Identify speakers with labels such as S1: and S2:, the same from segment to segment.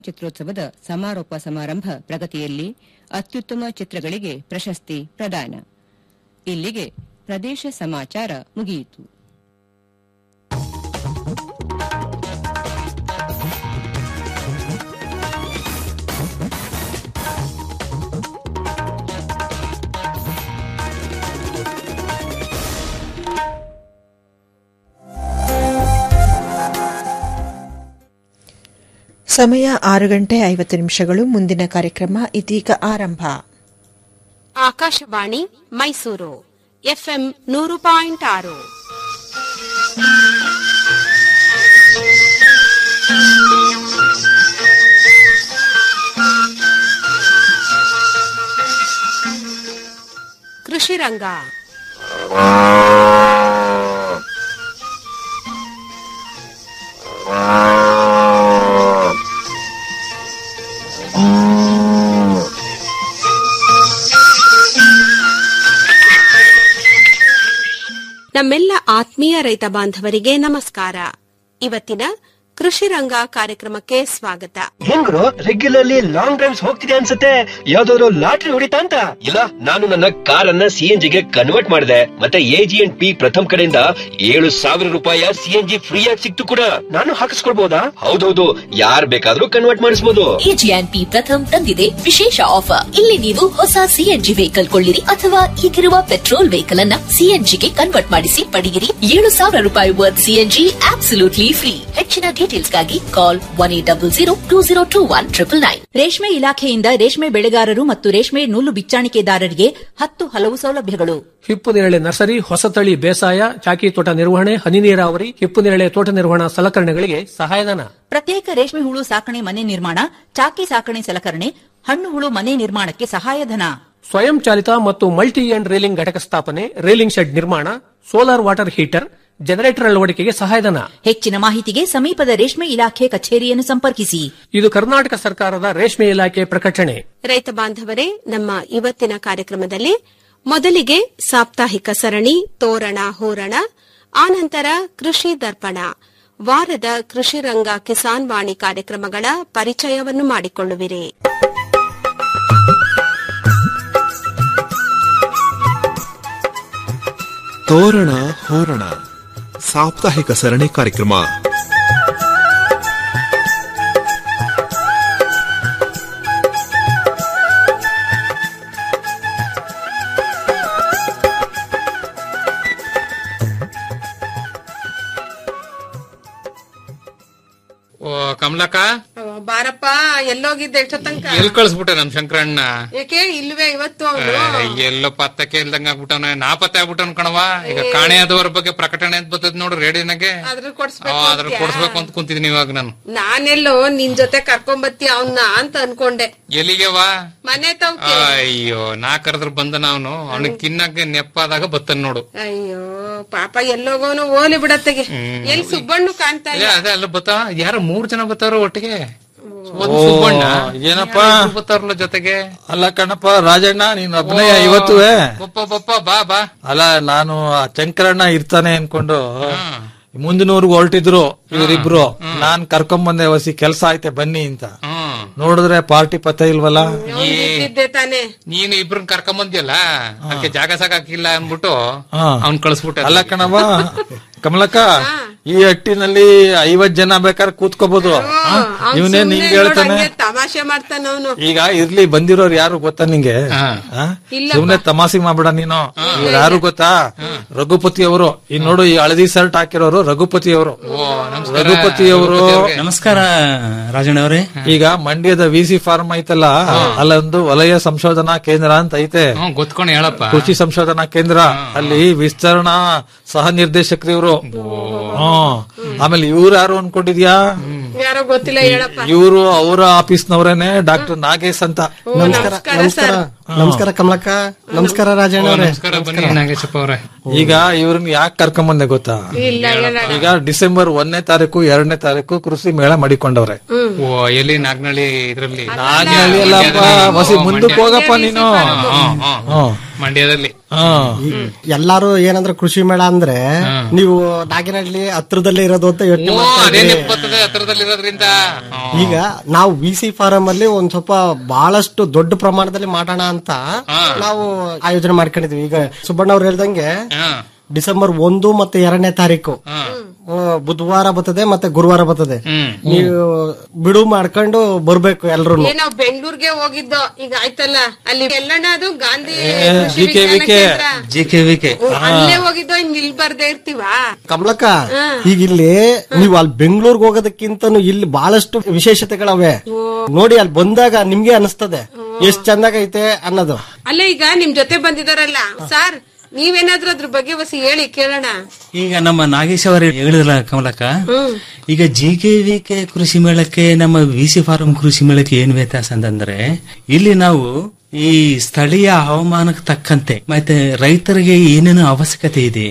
S1: ಚಿತ್ರೋತ್ಸವದ ಸಮಾರೋಪ ಸಮಾರಂಭ ಪ್ರಗತಿಯಲ್ಲಿ ಅತ್ಯುತ್ತಮ ಚಿತ್ರಗಳಿಗೆ ಪ್ರಶಸ್ತಿ ಪ್ರದಾನ ಇಲ್ಲಿಗೆ ಪ್ರದೇಶ ಸಮಾಚಾರ ಮುಗಿಯಿತು
S2: ಸಮಯ ಆರು ಗಂಟೆ ಐವತ್ತು ನಿಮಿಷಗಳು ಮುಂದಿನ ಕಾರ್ಯಕ್ರಮ ಇದೀಗ ಆರಂಭ
S3: ಆಕಾಶವಾಣಿ ಮೈಸೂರು ಎಫ್ಎಂ ನೂರು ಪಾಯಿಂಟ್ ಆರು ಕೃಷಿ ರಂಗ ನಮ್ಮೆಲ್ಲ ಆತ್ಮೀಯ ರೈತ ಬಾಂಧವರಿಗೆ ನಮಸ್ಕಾರ ಇವತ್ತಿನ ಕೃಷಿ ರಂಗ ಕಾರ್ಯಕ್ರಮಕ್ಕೆ ಸ್ವಾಗತ
S4: ಹೆಂಗ್ರು ರೆಗ್ಯುಲರ್ಲಿ ಲಾಂಗ್ ಡ್ರೈವ್ಸ್ ಹೋಗ್ತಿದೆ ಅನ್ಸುತ್ತೆ ಯಾವ್ದಾದ್ರು ಲಾಟ್ರಿ ಹೊಡಿತಾ ಅಂತ ಇಲ್ಲ ನಾನು ನನ್ನ ಕಾರ್ ಅನ್ನ ಸಿಎನ್ಜಿ ಗೆ ಕನ್ವರ್ಟ್ ಮಾಡಿದೆ ಮತ್ತೆ ಎಜಿ ಅಂಡ್ ಪಿ ಪ್ರಥಮ್ ಕಡೆಯಿಂದ ಏಳು ಸಾವಿರ ರೂಪಾಯಿ ಸಿಎನ್ಜಿ ಫ್ರೀ ಆಗಿ ಸಿಕ್ತು ಕೂಡ ನಾನು ಹಾಕಿಸ್ಕೊಳ್ಬಹುದಾ ಹೌದೌದು ಯಾರ್ ಬೇಕಾದ್ರೂ ಕನ್ವರ್ಟ್ ಮಾಡಿಸಬಹುದು
S5: ಎಜಿಎನ್ಪಿ ಪ್ರಥಮ್ ತಂದಿದೆ ವಿಶೇಷ ಆಫರ್ ಇಲ್ಲಿ ನೀವು ಹೊಸ ಸಿಎನ್ಜಿ ವೆಹಿಕಲ್ ಕೊಳ್ಳಿರಿ ಅಥವಾ ಈಗಿರುವ ಪೆಟ್ರೋಲ್ ವೆಹಿಕಲ್ ಅನ್ನ ಸಿಎನ್ಜಿಗೆ ಕನ್ವರ್ಟ್ ಮಾಡಿಸಿ ಪಡೆಯಿರಿ ಏಳು ಸಾವಿರ ರೂಪಾಯಿ ವರ್ತ್ ಸಿಎನ್ಜಿ ಆಬ್ಸಲ್ಯೂಟ್ಲಿ ಫ್ರೀ ಹೆಚ್ಚಿನ ಡೀಟೇಲ್ಸ್ಗಾಗಿ call one eight double zero two zero two one triple nine
S6: ರೇಷ್ಮೆ ಇಲಾಖೆಯಿಂದ ರೇಷ್ಮೆ ಬೆಳೆಗಾರರು ಮತ್ತು ರೇಷ್ಮೆ ನೂಲು ಬಿಚ್ಚಾಣಿಕೆದಾರರಿಗೆ ಹತ್ತು ಹಲವು ಸೌಲಭ್ಯಗಳು
S7: ಹಿಪ್ಪುನೇರಳೆ ನರ್ಸರಿ ಹೊಸತಳಿ ಬೇಸಾಯ ಚಾಕಿ ತೋಟ ನಿರ್ವಹಣೆ ಹನಿ ನೀರಾವರಿ ಹಿಪ್ಪುನೇರಳೆ ತೋಟ ನಿರ್ವಹಣಾ ಸಲಕರಣೆಗಳಿಗೆ ಸಹಾಯಧನ
S6: ಪ್ರತ್ಯೇಕ ರೇಷ್ಮೆ ಹುಳು ಸಾಕಣೆ ಮನೆ ನಿರ್ಮಾಣ ಚಾಕಿ ಸಾಕಣೆ ಸಲಕರಣೆ ಹಣ್ಣು ಹುಳು ಮನೆ ನಿರ್ಮಾಣಕ್ಕೆ ಸಹಾಯಧನ
S7: ಸ್ವಯಂ ಚಾಲಿತ ಮತ್ತು ಮಲ್ಟಿ ಎಂಡ್ ರೇಲಿಂಗ್ ಘಟಕ ಸ್ಥಾಪನೆ ರೇಲಿಂಗ್ ಶೆಡ್ ನಿರ್ಮಾಣ ಸೋಲಾರ್ ವಾಟರ್ ಹೀಟರ್ ಜನರೇಟರ್ ಅಳವಡಿಕೆಗೆ ಸಹಾಯಧನ
S6: ಹೆಚ್ಚಿನ ಮಾಹಿತಿಗೆ ಸಮೀಪದ ರೇಷ್ಮೆ ಇಲಾಖೆ ಕಚೇರಿಯನ್ನು ಸಂಪರ್ಕಿಸಿ
S7: ಇದು ಕರ್ನಾಟಕ ಸರ್ಕಾರದ ರೇಷ್ಮೆ ಇಲಾಖೆ ಪ್ರಕಟಣೆ
S3: ರೈತ ಬಾಂಧವರೇ ನಮ್ಮ ಇವತ್ತಿನ ಕಾರ್ಯಕ್ರಮದಲ್ಲಿ ಮೊದಲಿಗೆ ಸಾಪ್ತಾಹಿಕ ಸರಣಿ ತೋರಣ ಹೋರಣ ಆನಂತರ ಕೃಷಿ ದರ್ಪಣ ವಾರದ ಕೃಷಿ ರಂಗ ಕಿಸಾನ್ ವಾಣಿ ಕಾರ್ಯಕ್ರಮಗಳ ಪರಿಚಯವನ್ನು ಮಾಡಿಕೊಳ್ಳುವಿರಿ
S8: ತೋರಣ ಹೋರಣ ಸಾಪ್ತಾಹಿಕ ಸರಣಿ ಕಾರ್ಯಕ್ರಮ
S9: ಓ ಕಮಲಕ್ಕ
S3: ಬಾರಪ್ಪ ಎಲ್ಲೋಗಿದ್ದೆ ಎಷ್ಟೋ ತನಕ
S9: ಎಲ್ ಕಳ್ಸ್ಬಿಟ್ಟೆ ನಮ್ ಶಂಕರಣ್ಣ
S3: ಯಾಕೆ ಇಲ್ವೇ ಇವತ್ತು
S9: ಏ, ಎಲ್ಲೋ ಪತ್ತಕ್ಕೆ ಇಲ್ದಂಗ ಆಗ್ಬಿಟ್ಟವನ ನಾಪತ್ತೆ ಆಗ್ಬಿಟ್ಟವನ್ ಕಣವ ಈಗ ಕಾಣೆಯಾದವರ ಬಗ್ಗೆ ಪ್ರಕಟಣೆ ಅಂತ ಬರ್ತದ ನೋಡು ರೇಡಿಯೋನಾಗೆ
S3: ಅದ್ರ
S9: ಆ,
S3: ಕೊಡ್ಸ್ಬೇಕು
S9: ಅದ್ರ ಕೊಡ್ಸ್ಬೇಕು ಅಂತ ಕುಂತಿದೀನಿ ಇವಾಗ ನಾನು
S3: ನಾನೆಲ್ಲೋ ನಿನ್ ಜೊತೆ ಕರ್ಕೊಂಬತ್ತಿ ಅವನ್ನ ಅಂತ ಅನ್ಕೊಂಡೆ
S9: ಎಲ್ಲಿಗೆವಾ
S3: ಮನೆ ತವ್ಕೆ
S9: ಅಯ್ಯೋ ನಾ ಕರೆದ್ರ ಬಂದ ನಾವ್ನು ಅವನಿಗೆ ತಿನ್ನಕ್ಕೆ ನೆಪ್ಪಾದಾಗ ಬತ್ತನ್ ನೋಡು
S3: ಅಯ್ಯೋ ಪಾಪ ಎಲ್ಲೋಗೋನು ಓಲಿ ಬಿಡತ್ತೆಗೆ ಎಲ್ಲಿ ಸುಬ್ಬಣ್ಣು ಕಾಣ್ತಾ
S9: ಏ,
S3: ಇಲ್ಲ
S9: ಅದೇ ಅಲ್ಲ ಬತ್ತ ಯಾರ ಮೂರ್ ಜನ ಬತ್ತಾರ ಒಟ್ಟಿಗೆ ಒಂದು ಸುಬ್ಬಣ್ಣ
S10: ಏನಪ್ಪ?
S9: ಇನ್ಯಾರು ಬತ್ತಾರಲ್ಲ ಜೊತೆಗೆ
S10: ಅಲ್ಲ ಕಣಪ್ಪ ರಾಜಣ್ಣ ನೀನ್ ಅಭಿನಯ ಇವತ್ತುವೆ
S9: ಬಪ್ಪ ಬಪ್ಪ ಬಾ ಬಾ
S10: ಅಲ್ಲ ನಾನು ಆ ಶಂಕರಣ್ಣ ಇರ್ತಾನೆ ಅನ್ಕೊಂಡು ಮುಂದಿನವ್ರಿಗೆ ಹೊರಟಿದ್ರು ಇವರಿಬ್ರು ನಾನ್ ಕರ್ಕೊಂಡ್ ಬಂದೆ ವಸಿ ಕೆಲ್ಸ ಐತೆ ಬನ್ನಿ ಅಂತ
S9: ಹ್ಮ್
S10: ನೋಡಿದ್ರೆ ಪಾರ್ಟಿ ಪತ್ತ ಇಲ್ವಲ್ಲ
S3: ಇದ್ದಿದ್ದೆ ತಾನೆ
S9: ನೀನು ಇಬ್ರನ್ ಕರ್ಕೊಂಡ್ ಬಂದಿಯಲ್ಲ ಅದಕ್ಕೆ ಜಾಗ ಸಾಕಾಕಿಲ್ಲ ಅನ್ಬಿಟ್ಟು
S10: ಹಾ.
S9: ಅವ್ನ್ ಕಳಿಸ್ಬಿಟ್ಟೆ
S10: ಅಲ್ಲ ಕಣವ ಕಮಲಕ್ಕ ಈ ಹಟ್ಟಿನಲ್ಲಿ ಐವತ್ ಜನ ಬೇಕಾದ್ರೆ ಕೂತ್ಕೋಬಹುದು
S3: ಅವ್ನ್
S10: ಇವನೇ
S3: ಸುಮ್ನೆ
S10: ನಿಂಗೆ
S3: ನೋಡ್
S10: ಹೇಳ್ತಾನೆ
S3: ಹಂಗೆ ತಮಾಷೆ ಮಾಡ್ತಾನ ಅವನು
S10: ಈಗ ಇರ್ಲಿ ಬಂದಿರೋರು ಯಾರು ಗೊತ್ತಾ ನಿಂಗೆ
S9: ಹಾ.
S10: ಆ?
S3: ಇಲ್ಲಪ್ಪ.
S10: ಸುಮ್ನೆ ತಮಾಷೆ ಮಾಡ್ಬೇಡ ನೀನು ಇವ್ರು ಯಾರು ಗೊತ್ತಾ ರಘುಪತಿ ಅವರು ಈ ನೋಡು ಈ ಹಳದಿ ಶರ್ಟ್ ಹಾಕಿರೋರು ರಘುಪತಿ ಅವರು ರಘುಪತಿ ಅವರು
S11: ನಮಸ್ಕಾರ ರಾಜಣ್ಣವರೇ
S10: ಈಗ ಮಂಡ್ಯದ ವಿ ಸಿ ಫಾರ್ಮ್ ಐತಲ್ಲ ಅಲ್ಲೊಂದು ವಲಯ ಸಂಶೋಧನಾ ಕೇಂದ್ರ ಅಂತ ಐತೆ
S9: ಹ್ಮ್ ಗೊತ್ಕೊಂಡು ಹೇಳಪ್ಪ
S10: ಕೃಷಿ ಸಂಶೋಧನಾ ಕೇಂದ್ರ ಅಲ್ಲಿ ವಿಸ್ತರಣಾ ಸಹ ನಿರ್ದೇಶಕರು ಇವರು ಹ್ಮ್ ಆಮೇಲೆ ಇವ್ರು ಯಾರು ಅನ್ಕೊಂಡಿದ್ಯಾ
S3: ಯಾರೋ ಗೊತ್ತಿಲ್ಲ ಹೇಳಪ್ಪ
S10: ಇವರು ಅವರ ಆಫೀಸ್ನವರೇನೆ ಡಾಕ್ಟರ್ ನಾಗೇಶ್ ಅಂತ
S3: ಓ, ನಮಸ್ಕಾರ ಸರ್
S12: ನಮಸ್ಕಾರ ಕಮಲಕ್ಕ ನಮಸ್ಕಾರ ರಾಜಣ್ಣ ಅವರೇ
S9: ನಮಸ್ಕಾರ ಬನ್ನಿ ನಾಗೇಶಪ್ಪ ಅವ್ರೆ
S10: ಈಗ ಇವ್ರನ್ನ ಯಾಕೆ ಕರ್ಕೊಂಬಂದೆ ಗೊತ್ತಾ
S3: ಇಲ್ಲ ಹೇಳ
S10: ಈಗ ಡಿಸೆಂಬರ್ ಒಂದನೇ ತಾರೀಕು ಎರಡನೇ ತಾರೀಕು ಕೃಷಿ ಮೇಳ ಮಾಡಿಕೊಂಡವ್ರೆ
S9: ಓ ಎಲ್ಲಿ ನಾಗ್ನಳ್ಳಿ ಇದ್ರಲ್ಲಿ
S10: ನಾಗ್ನಳ್ಳಿ ಅಲ್ಲಪ್ಪ, ವಸಿ ಮುಂದಕ್ಕೆ ಹೋಗಪ್ಪ ನೀನು
S9: ಹ್ಮ್, ಹ್ಮ್.
S10: ಹ್ಮ್.
S9: ಮಂಡ್ಯದಲ್ಲಿ
S12: ಈ- ಎಲ್ಲಾರು ಏನಂದ್ರೆ ಕೃಷಿ ಮೇಳ ಅಂದ್ರೆ ನೀವು ನಾಗಿನಹಳ್ಳಿ ಹತ್ರದಲ್ಲೇ ಇರೋದು ಅಂತ ಯೋಚನೆ
S9: ಓ
S12: ಮಾಡ್ತಾ
S9: ಅದೇ
S12: ಇದ್ದೀರಿ.
S9: ಬರ್ತದೆ ಹತ್ರದಲ್ಲಿರೋದ್ರಿಂದ
S12: ಈಗ ನಾವು ವಿ ಸಿ ಫಾರಂ ಅಲ್ಲಿ ಒಂದ್ ಸ್ವಲ್ಪ ಬಹಳಷ್ಟು ದೊಡ್ಡ ಪ್ರಮಾಣದಲ್ಲಿ ಮಾಡೋಣ ಅಂತ ನಾವು ಆಯೋಜನೆ ಮಾಡ್ಕೊಂಡಿದ್ವಿ ಈಗ ಸುಬ್ಬಣ್ಣ ಅವ್ರು ಹೇಳ್ದಂಗೆ ಡಿಸೆಂಬರ್ ಒಂದು ಮತ್ತೆ ಎರಡನೇ ತಾರೀಕು ಆ, ಬುಧವಾರ ಬರ್ತದೆ ಮತ್ತೆ ಗುರುವಾರ ಬರ್ತದೆ ನೀವು ಬಿಡು ಮಾಡ್ಕೊಂಡು ಬರ್ಬೇಕು ಎಲ್ರು
S3: ಏ ನಾವ್ ಬೆಂಗಳೂರಿಗೆ ಹೋಗಿದ್ದೋ ಈಗ ಆಯ್ತಲ್ಲ ಅಲ್ಲಿ ಎಲ್ಲಣ್ಣ ಅದು ಗಾಂಧಿ
S10: ಏ,
S3: ಕೃಷಿ
S10: VK,
S3: ವಿಜ್ಞಾನ
S10: VK.
S3: ಕೇಂದ್ರ.
S11: ಜಿ ಕೆ ವಿ ಕೆ
S3: ಓ, ಅಲ್ಲೇ ಹೋಗಿದ್ದೋ ಹಿಂಗ್ ಇಲ್ಲಿ ಬರ್ದೇ ಇರ್ತೀವಾ
S12: ಕಮಲಕ್ಕ ಈಗ ಇಲ್ಲಿ ನೀವು ಅಲ್ಲಿ ಬೆಂಗಳೂರಿಗೆ ಹೋಗೋದಕ್ಕಿಂತನೂ ಇಲ್ಲಿ ಬಹಳಷ್ಟು ವಿಶೇಷತೆಗಳವೆ ನೋಡಿ ಅಲ್ಲಿ ಬಂದಾಗ ನಿಮ್ಗೆ ಅನಿಸ್ತದೆ ಎಷ್ಟ್ ಚಂದಾಗೈತೆ ಅನ್ನೋದು
S3: ಅಲ್ಲೇ ಈಗ ನಿಮ್ ಜೊತೆ ಬಂದಿದಾರಲ್ಲ ಸಾರ್ ನೀವೇನಾದ್ರೂ ಅದ್ರ ಬಗ್ಗೆ ಹೊಸ ಹೇಳಿ ಕೇಳೋಣ
S11: ಈಗ ನಮ್ಮ ನಾಗೇಶ್ ಅವರು ಹೇಳಿದ್ರಲ್ಲ ಕಮಲಕ್ಕ ಈಗ ಜಿ ಕೆ ವಿ ಕೆ ಕೃಷಿ ಮೇಳಕ್ಕೆ ನಮ್ಮ ವಿ ಸಿ ಫಾರಂ ಕೃಷಿ ಮೇಳಕ್ಕೆ ಏನ್ ವ್ಯತ್ಯಾಸ ಅಂತಂದ್ರೆ ಇಲ್ಲಿ ನಾವು ಈ ಸ್ಥಳೀಯ ಹವಾಮಾನಕ್ಕೆ ತಕ್ಕಂತೆ ಮತ್ತೆ ರೈತರಿಗೆ ಏನೇನು ಅವಶ್ಯಕತೆ ಇದೆ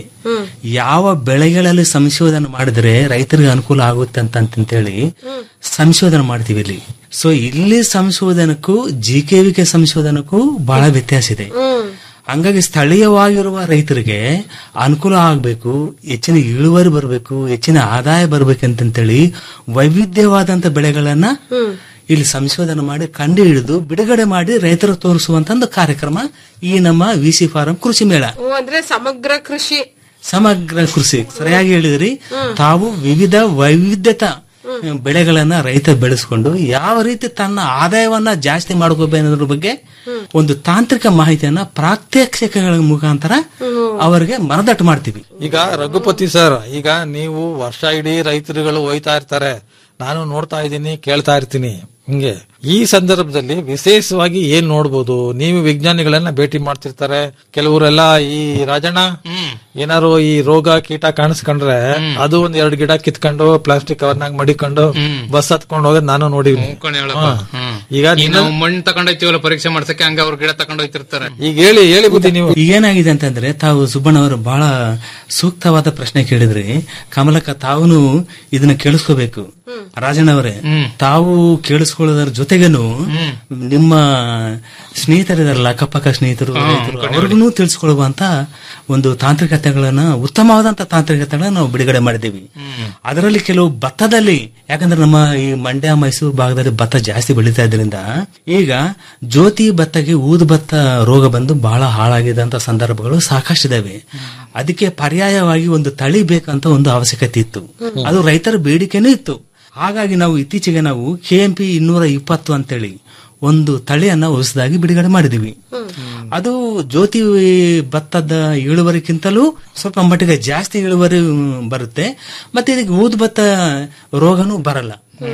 S11: ಯಾವ ಬೆಳೆಗಳಲ್ಲಿ ಸಂಶೋಧನೆ ಮಾಡಿದ್ರೆ ರೈತರಿಗೆ ಅನುಕೂಲ ಆಗುತ್ತೆ ಅಂತ ಅಂತೇಳಿ ಸಂಶೋಧನೆ ಮಾಡ್ತೀವಿ ಇಲ್ಲಿ ಸೊ ಇಲ್ಲಿ ಸಂಶೋಧನಕ್ಕೂ ಜಿ ಕೆ ವಿ ಕೆ ಸಂಶೋಧನಕ್ಕೂ ಬಹಳ ವ್ಯತ್ಯಾಸ ಇದೆ ಹಂಗಾಗಿ ಸ್ಥಳೀಯವಾಗಿರುವ ರೈತರಿಗೆ ಅನುಕೂಲ ಆಗಬೇಕು ಹೆಚ್ಚಿನ ಇಳುವರಿ ಬರಬೇಕು ಹೆಚ್ಚಿನ ಆದಾಯ ಬರ್ಬೇಕಂತಂತೇಳಿ ವೈವಿಧ್ಯವಾದಂತ ಬೆಳೆಗಳನ್ನ ಇಲ್ಲಿ ಸಂಶೋಧನೆ ಮಾಡಿ ಕಂಡು ಹಿಡಿದು ಬಿಡುಗಡೆ ಮಾಡಿ ರೈತರು ತೋರಿಸುವಂತ ಒಂದು ಕಾರ್ಯಕ್ರಮ ಈ ನಮ್ಮ ವಿ ಸಿ ಫಾರಂ ಕೃಷಿ ಮೇಳ
S3: ಓ ಅಂದ್ರೆ ಸಮಗ್ರ ಕೃಷಿ
S11: ಸಮಗ್ರ ಕೃಷಿ ಸರಿಯಾಗಿ ಹೇಳಿದ್ರಿ ತಾವು ವಿವಿಧ ವೈವಿಧ್ಯತ ಬೆಳೆಗಳನ್ನ ರೈತ ಬೆಳೆಸ್ಕೊಂಡು ಯಾವ ರೀತಿ ತನ್ನ ಆದಾಯವನ್ನ ಜಾಸ್ತಿ ಮಾಡ್ಕೋಬೇಕು ಅನ್ನೋದ್ರ ಬಗ್ಗೆ ಒಂದು ತಾಂತ್ರಿಕ ಮಾಹಿತಿಯನ್ನ ಪ್ರಾತ್ಯಕ್ಷಿಕೆಗಳ ಮುಖಾಂತರ ಅವರಿಗೆ ಮನದಟ್ಟು ಮಾಡ್ತೀವಿ
S10: ಈಗ ರಘುಪತಿ ಸರ್ ಈಗ ನೀವು ವರ್ಷ ಇಡೀ ರೈತರುಗಳು ಹೋಯ್ತಾ ಇರ್ತಾರೆ ನಾನು ನೋಡ್ತಾ ಇದ್ದೀನಿ ಕೇಳ್ತಾ ಇರ್ತೀನಿ ಹಿಂಗೆ ಈ ಸಂದರ್ಭದಲ್ಲಿ ವಿಶೇಷವಾಗಿ ಏನ್ ನೋಡ್ಬೋದು ನೀವು ವಿಜ್ಞಾನಿಗಳನ್ನ ಭೇಟಿ ಮಾಡ್ತಿರ್ತಾರೆ ಕೆಲವರೆಲ್ಲ ಈ ರಾಜಣ್ಣ ಏನಾರು ಈ ರೋಗ ಕೀಟ ಕಾಣಿಸ್ಕೊಂಡ್ರೆ ಅದು ಒಂದ್ ಎರಡು ಗಿಡ ಕಿತ್ಕೊಂಡು ಪ್ಲಾಸ್ಟಿಕ್ ಕವರ್ನಾಗ ಮಡಿಕೊಂಡು ಬಸ್ ಹತ್ಕೊಂಡು ಹೋಗೋದ್ ನಾನು ನೋಡಿವ್ನಿ
S9: ಕಣ್ ಹೇಳಪ್ಪ ಹ್ಮ್.
S10: ಈಗ
S9: ಈಗ
S10: ನಿನ್ನ-
S9: ನಾವು ಮಣ್ಣು ತಗೊಂಡೋಯ್ತೀವಲ್ಲ ಪರೀಕ್ಷೆ ಮಾಡ್ಸಕ್ಕೆ ಹಂಗ ಅವ್ರ ಗಿಡ ತಗೊಂಡೋಯ್ತಿರ್ತಾರೆ
S10: ಈಗ ಹೇಳಿ ಹೇಳಿ ಬುದ್ಧಿ ನೀವು
S11: ಈಗ ಏನಾಗಿದೆ ಅಂತಂದ್ರೆ ತಾವು ಸುಬ್ಬಣ್ಣವರು ಬಹಳ ಸೂಕ್ತವಾದ ಪ್ರಶ್ನೆ ಕೇಳಿದ್ರಿ ಕಮಲಕ್ಕ ತಾವು ಇದನ್ನ ಕೇಳಿಸ್ಕೋಬೇಕು ರಾಜಣ್ಣವರೇ ತಾವು ಕೇಳಿಸ್ಕೊಳ್ಳೋದ್ರ ಜೊತೆಗೇನು ನಿಮ್ಮ ಸ್ನೇಹಿತರಿದಾರಲ್ಲ ಅಕ್ಕಪಕ್ಕ ಸ್ನೇಹಿತರು ರೈತರು, ಅವ್ರಿಗೂ ತಿಳಿಸ್ಕೊಳ್ಳುವಂತ ಒಂದು ತಾಂತ್ರಿಕತೆಗಳನ್ನ ಉತ್ತಮವಾದಂತ ತಾಂತ್ರಿಕತೆಗಳನ್ನ ನಾವು ಬಿಡುಗಡೆ ಮಾಡಿದ್ದೀವಿ ಅದರಲ್ಲಿ ಕೆಲವು ಭತ್ತದಲ್ಲಿ ಯಾಕಂದ್ರೆ ನಮ್ಮ ಈ ಮಂಡ್ಯ ಮೈಸೂರು ಭಾಗದಲ್ಲಿ ಭತ್ತ ಜಾಸ್ತಿ ಬೆಳೀತಾ ಇದ್ರಿಂದ ಈಗ ಜ್ಯೋತಿ ಭತ್ತಗೆ ಊದು ಭತ್ತ ರೋಗ ಬಂದು ಬಹಳ ಹಾಳಾಗಿದ್ದಂತ ಸಂದರ್ಭಗಳು ಸಾಕಷ್ಟಿದಾವೆ ಅದಕ್ಕೆ ಪರ್ಯಾಯವಾಗಿ ಒಂದು ತಳಿ ಬೇಕಂತ ಒಂದು ಅವಶ್ಯಕತೆ ಇತ್ತು ಅದು ರೈತರ ಬೇಡಿಕೆನೂ ಇತ್ತು ಹಾಗಾಗಿ ನಾವು ಇತ್ತೀಚೆಗೆ ನಾವು ಕೆ ಎಂ ಪಿ ಇನ್ನೂರ ಇಪ್ಪತ್ತು ಅಂತೇಳಿ ಒಂದು ತಳಿಯನ್ನ ಹೊಸದಾಗಿ ಬಿಡುಗಡೆ ಮಾಡಿದೀವಿ ಅದು ಜ್ಯೋತಿ ಭತ್ತದ ಇಳುವರಿಗಿಂತಲೂ ಸ್ವಲ್ಪ ಮಟ್ಟಿಗೆ ಜಾಸ್ತಿ ಇಳುವರಿ ಬರುತ್ತೆ ಮತ್ತೆ ಇದಕ್ಕೆ ಊದು ಭತ್ತ ರೋಗನೂ ಬರಲ್ಲ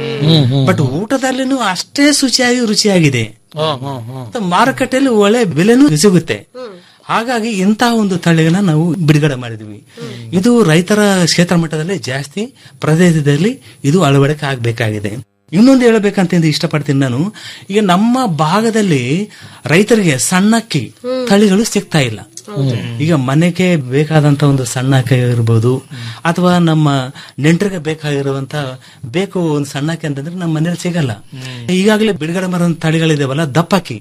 S11: ಬಟ್ ಊಟದಲ್ಲಿನೂ ಅಷ್ಟೇ ಶುಚಿಯಾಗಿ ರುಚಿಯಾಗಿದೆ ಮತ್ತೆ ಮಾರುಕಟ್ಟೆಯಲ್ಲಿ ಒಳ್ಳೆ ಬೆಲೆನೂ ಸಿಗುತ್ತೆ ಹಾಗಾಗಿ ಇಂತಹ ಒಂದು ತಳಿಗಳನ್ನ ನಾವು ಬಿಡುಗಡೆ ಮಾಡಿದ್ವಿ ಇದು ರೈತರ ಕ್ಷೇತ್ರ ಮಟ್ಟದಲ್ಲಿ ಜಾಸ್ತಿ ಪ್ರದೇಶದಲ್ಲಿ ಇದು ಅಳವಡಿಕೆ ಆಗ್ಬೇಕಾಗಿದೆ ಇನ್ನೊಂದು ಹೇಳಬೇಕಂತ ಇಷ್ಟಪಡ್ತೀನಿ ನಾನು ಈಗ ನಮ್ಮ ಭಾಗದಲ್ಲಿ ರೈತರಿಗೆ ಸಣ್ಣಕ್ಕಿ ತಳಿಗಳು ಸಿಗ್ತಾ ಇಲ್ಲ ಈಗ ಮನೆಗೆ ಬೇಕಾದಂತ ಒಂದು ಸಣ್ಣ ಅಕ್ಕಿ ಇರ್ಬೋದು ಅಥವಾ ನಮ್ಮ ನೆಂಟರಿಗೆ ಬೇಕಾಗಿರುವಂತ ಬೇಕು ಒಂದು ಸಣ್ಣ ಅಕ್ಕಿ ಅಂತಂದ್ರೆ ನಮ್ಮ ಮನೇಲಿ ಸಿಗಲ್ಲ ಈಗಾಗಲೇ ಬಿಡುಗಡೆ ಮಾಡೋ ತಳಿಗಳಿದಾವಲ್ಲ ದಪ್ಪಕ್ಕಿ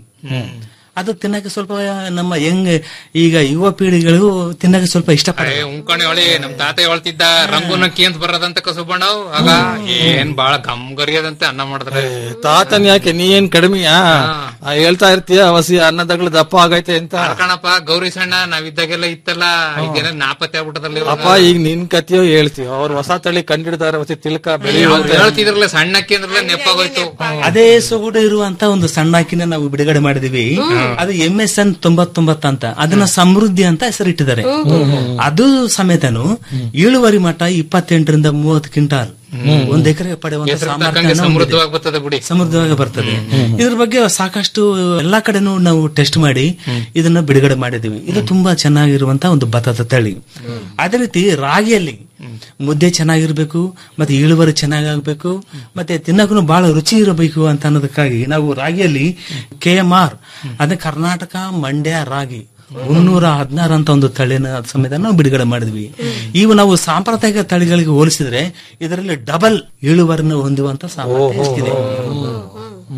S11: ಅದು ತಿನ್ನಕ್ಕೆ ಸ್ವಲ್ಪ ನಮ್ಮ ಹೆಂಗ್ ಈಗ ಯುವ ಪೀಳಿಗೆಗಳು ತಿನ್ನಕ್ಕೆ ಸ್ವಲ್ಪ ಇಷ್ಟಪಡ
S9: ಉಂಕಣಿ ಹೊಳಿ ನಮ್ ತಾತ ಹೇಳ್ತಿದ್ದ ರಂಗುನಕ್ಕಿ ಅಂತ ಬರೋದಂತ ಕಸುಬಣ್ಣ ಆಗ ಏನ್ ಬಾಳ ಗಮ್ಗರಿಯದಂತೆ ಅನ್ನ ಮಾಡಿದ್ರೆ
S10: ತಾತನ್ ಯಾಕೆ ನೀ ಏನ್ ಕಡಿಮೆಯಾ ಆ, ಹೇಳ್ತಾ ಇರ್ತೀಯ ಹಸಿ ಅನ್ನದಗಳು ದಪ್ಪ ಆಗೈತೆ ಅಂತ
S9: ಕಣಪ್ಪ ಗೌರಿ ಸಣ್ಣ ನಾವಿದ್ದಾಗೆಲ್ಲ ಇತ್ತಲ್ಲ ಈಗೆಲ್ಲ ನಾಪತ್ತೆ ಆಗ್ಬಿಟ್ಟದಲ್ಲಿ
S10: ಅಪ್ಪ ಈಗ ನಿನ್ ಕತಿಯೋ ಹೇಳ್ತೀವಿ ಅವ್ರು ಹೊಸ ತಳಿ ಕಂಡಿಡ್ತಾರೆ ಹೊಸ ತಿಲಕ ಬೆಳೆಯುವಂತ
S9: ಹೇಳ್ತಿದ್ರಲ್ಲ ಸಣ್ಣಕ್ಕಿ ಅಂದ್ರಲ್ಲ ನೆಪ್ಪಾಗೋಯ್ತು
S11: ಅದೇ ಸೊಗಡು ಇರುವಂತ ಒಂದು ಸಣ್ಣ ಅಕ್ಕಿನ ನಾವು ಬಿಡುಗಡೆ ಮಾಡಿದೀವಿ ಅದು ಎಂ ಎಸ್ ಎನ್ ತೊಂಬತ್ತೊಂಬತ್ತು ಅಂತ ಅದನ್ನ ಸಮೃದ್ಧಿ ಅಂತ ಹೆಸರಿಟ್ಟಿದ್ದಾರೆ ಅದು ಸಮೇತನು ಇಳುವರಿ ಮಟ್ಟ ಇಪ್ಪತ್ತೆಂಟರಿಂದ ಮೂವತ್ತು ಕ್ವಿಂಟಾಲ್ ಒಂದ್ ಎಕರೆ ಪಡೆಯುವಂತ
S9: ಹೆಸರು
S11: ಸಾಮರ್ಥ್ಯ
S9: ತಕ್ಕಂಗೆ
S11: ಹೊಂದಿದೆ.
S9: ಸಮೃದ್ಧವಾಗಿ ಬರ್ತದೆ ಬಿಡಿ
S11: ಸಮೃದ್ಧವಾಗಿ ಬರ್ತದೆ ಇದ್ರ ಬಗ್ಗೆ ಸಾಕಷ್ಟು ಎಲ್ಲಾ ಕಡೆನೂ ನಾವು ಟೆಸ್ಟ್ ಮಾಡಿ ಇದನ್ನ ಬಿಡುಗಡೆ ಮಾಡಿದೀವಿ ಇದು ತುಂಬಾ ಚೆನ್ನಾಗಿರುವಂತ ಒಂದು ಭತ್ತದ ತಳಿ ಅದೇ ರೀತಿ ರಾಗಿಯಲ್ಲಿ ಮುದ್ದೆ ಚೆನ್ನಾಗಿರ್ಬೇಕು ಮತ್ತೆ ಇಳುವರಿ ಚೆನ್ನಾಗಾಗ್ಬೇಕು ಮತ್ತೆ ತಿನ್ನಕ್ಕೂ ಬಹಳ ರುಚಿ ಇರಬೇಕು ಅಂತ ಅನ್ನೋದಕ್ಕಾಗಿ ನಾವು ರಾಗಿಯಲ್ಲಿ ಕೆ ಎಂ ಆರ್ ಅದೇ ಕರ್ನಾಟಕ ಮಂಡ್ಯ ರಾಗಿ ಮುನ್ನೂರ ಹದಿನಾರು ಅಂತ ಒಂದು ತಳಿನ ಸಮೇತ ನಾವು ಬಿಡುಗಡೆ ಮಾಡಿದ್ವಿ ಇವು ನಾವು ಸಾಂಪ್ರದಾಯಿಕ ತಳಿಗಳಿಗೆ ಹೋಲಿಸಿದ್ರೆ ಇದರಲ್ಲಿ ಡಬಲ್ ಇಳುವರಿನ ಹೊಂದುವಂತ ಸಾಮರ್ಥ್ಯ ಎಷ್ಟಿದೆ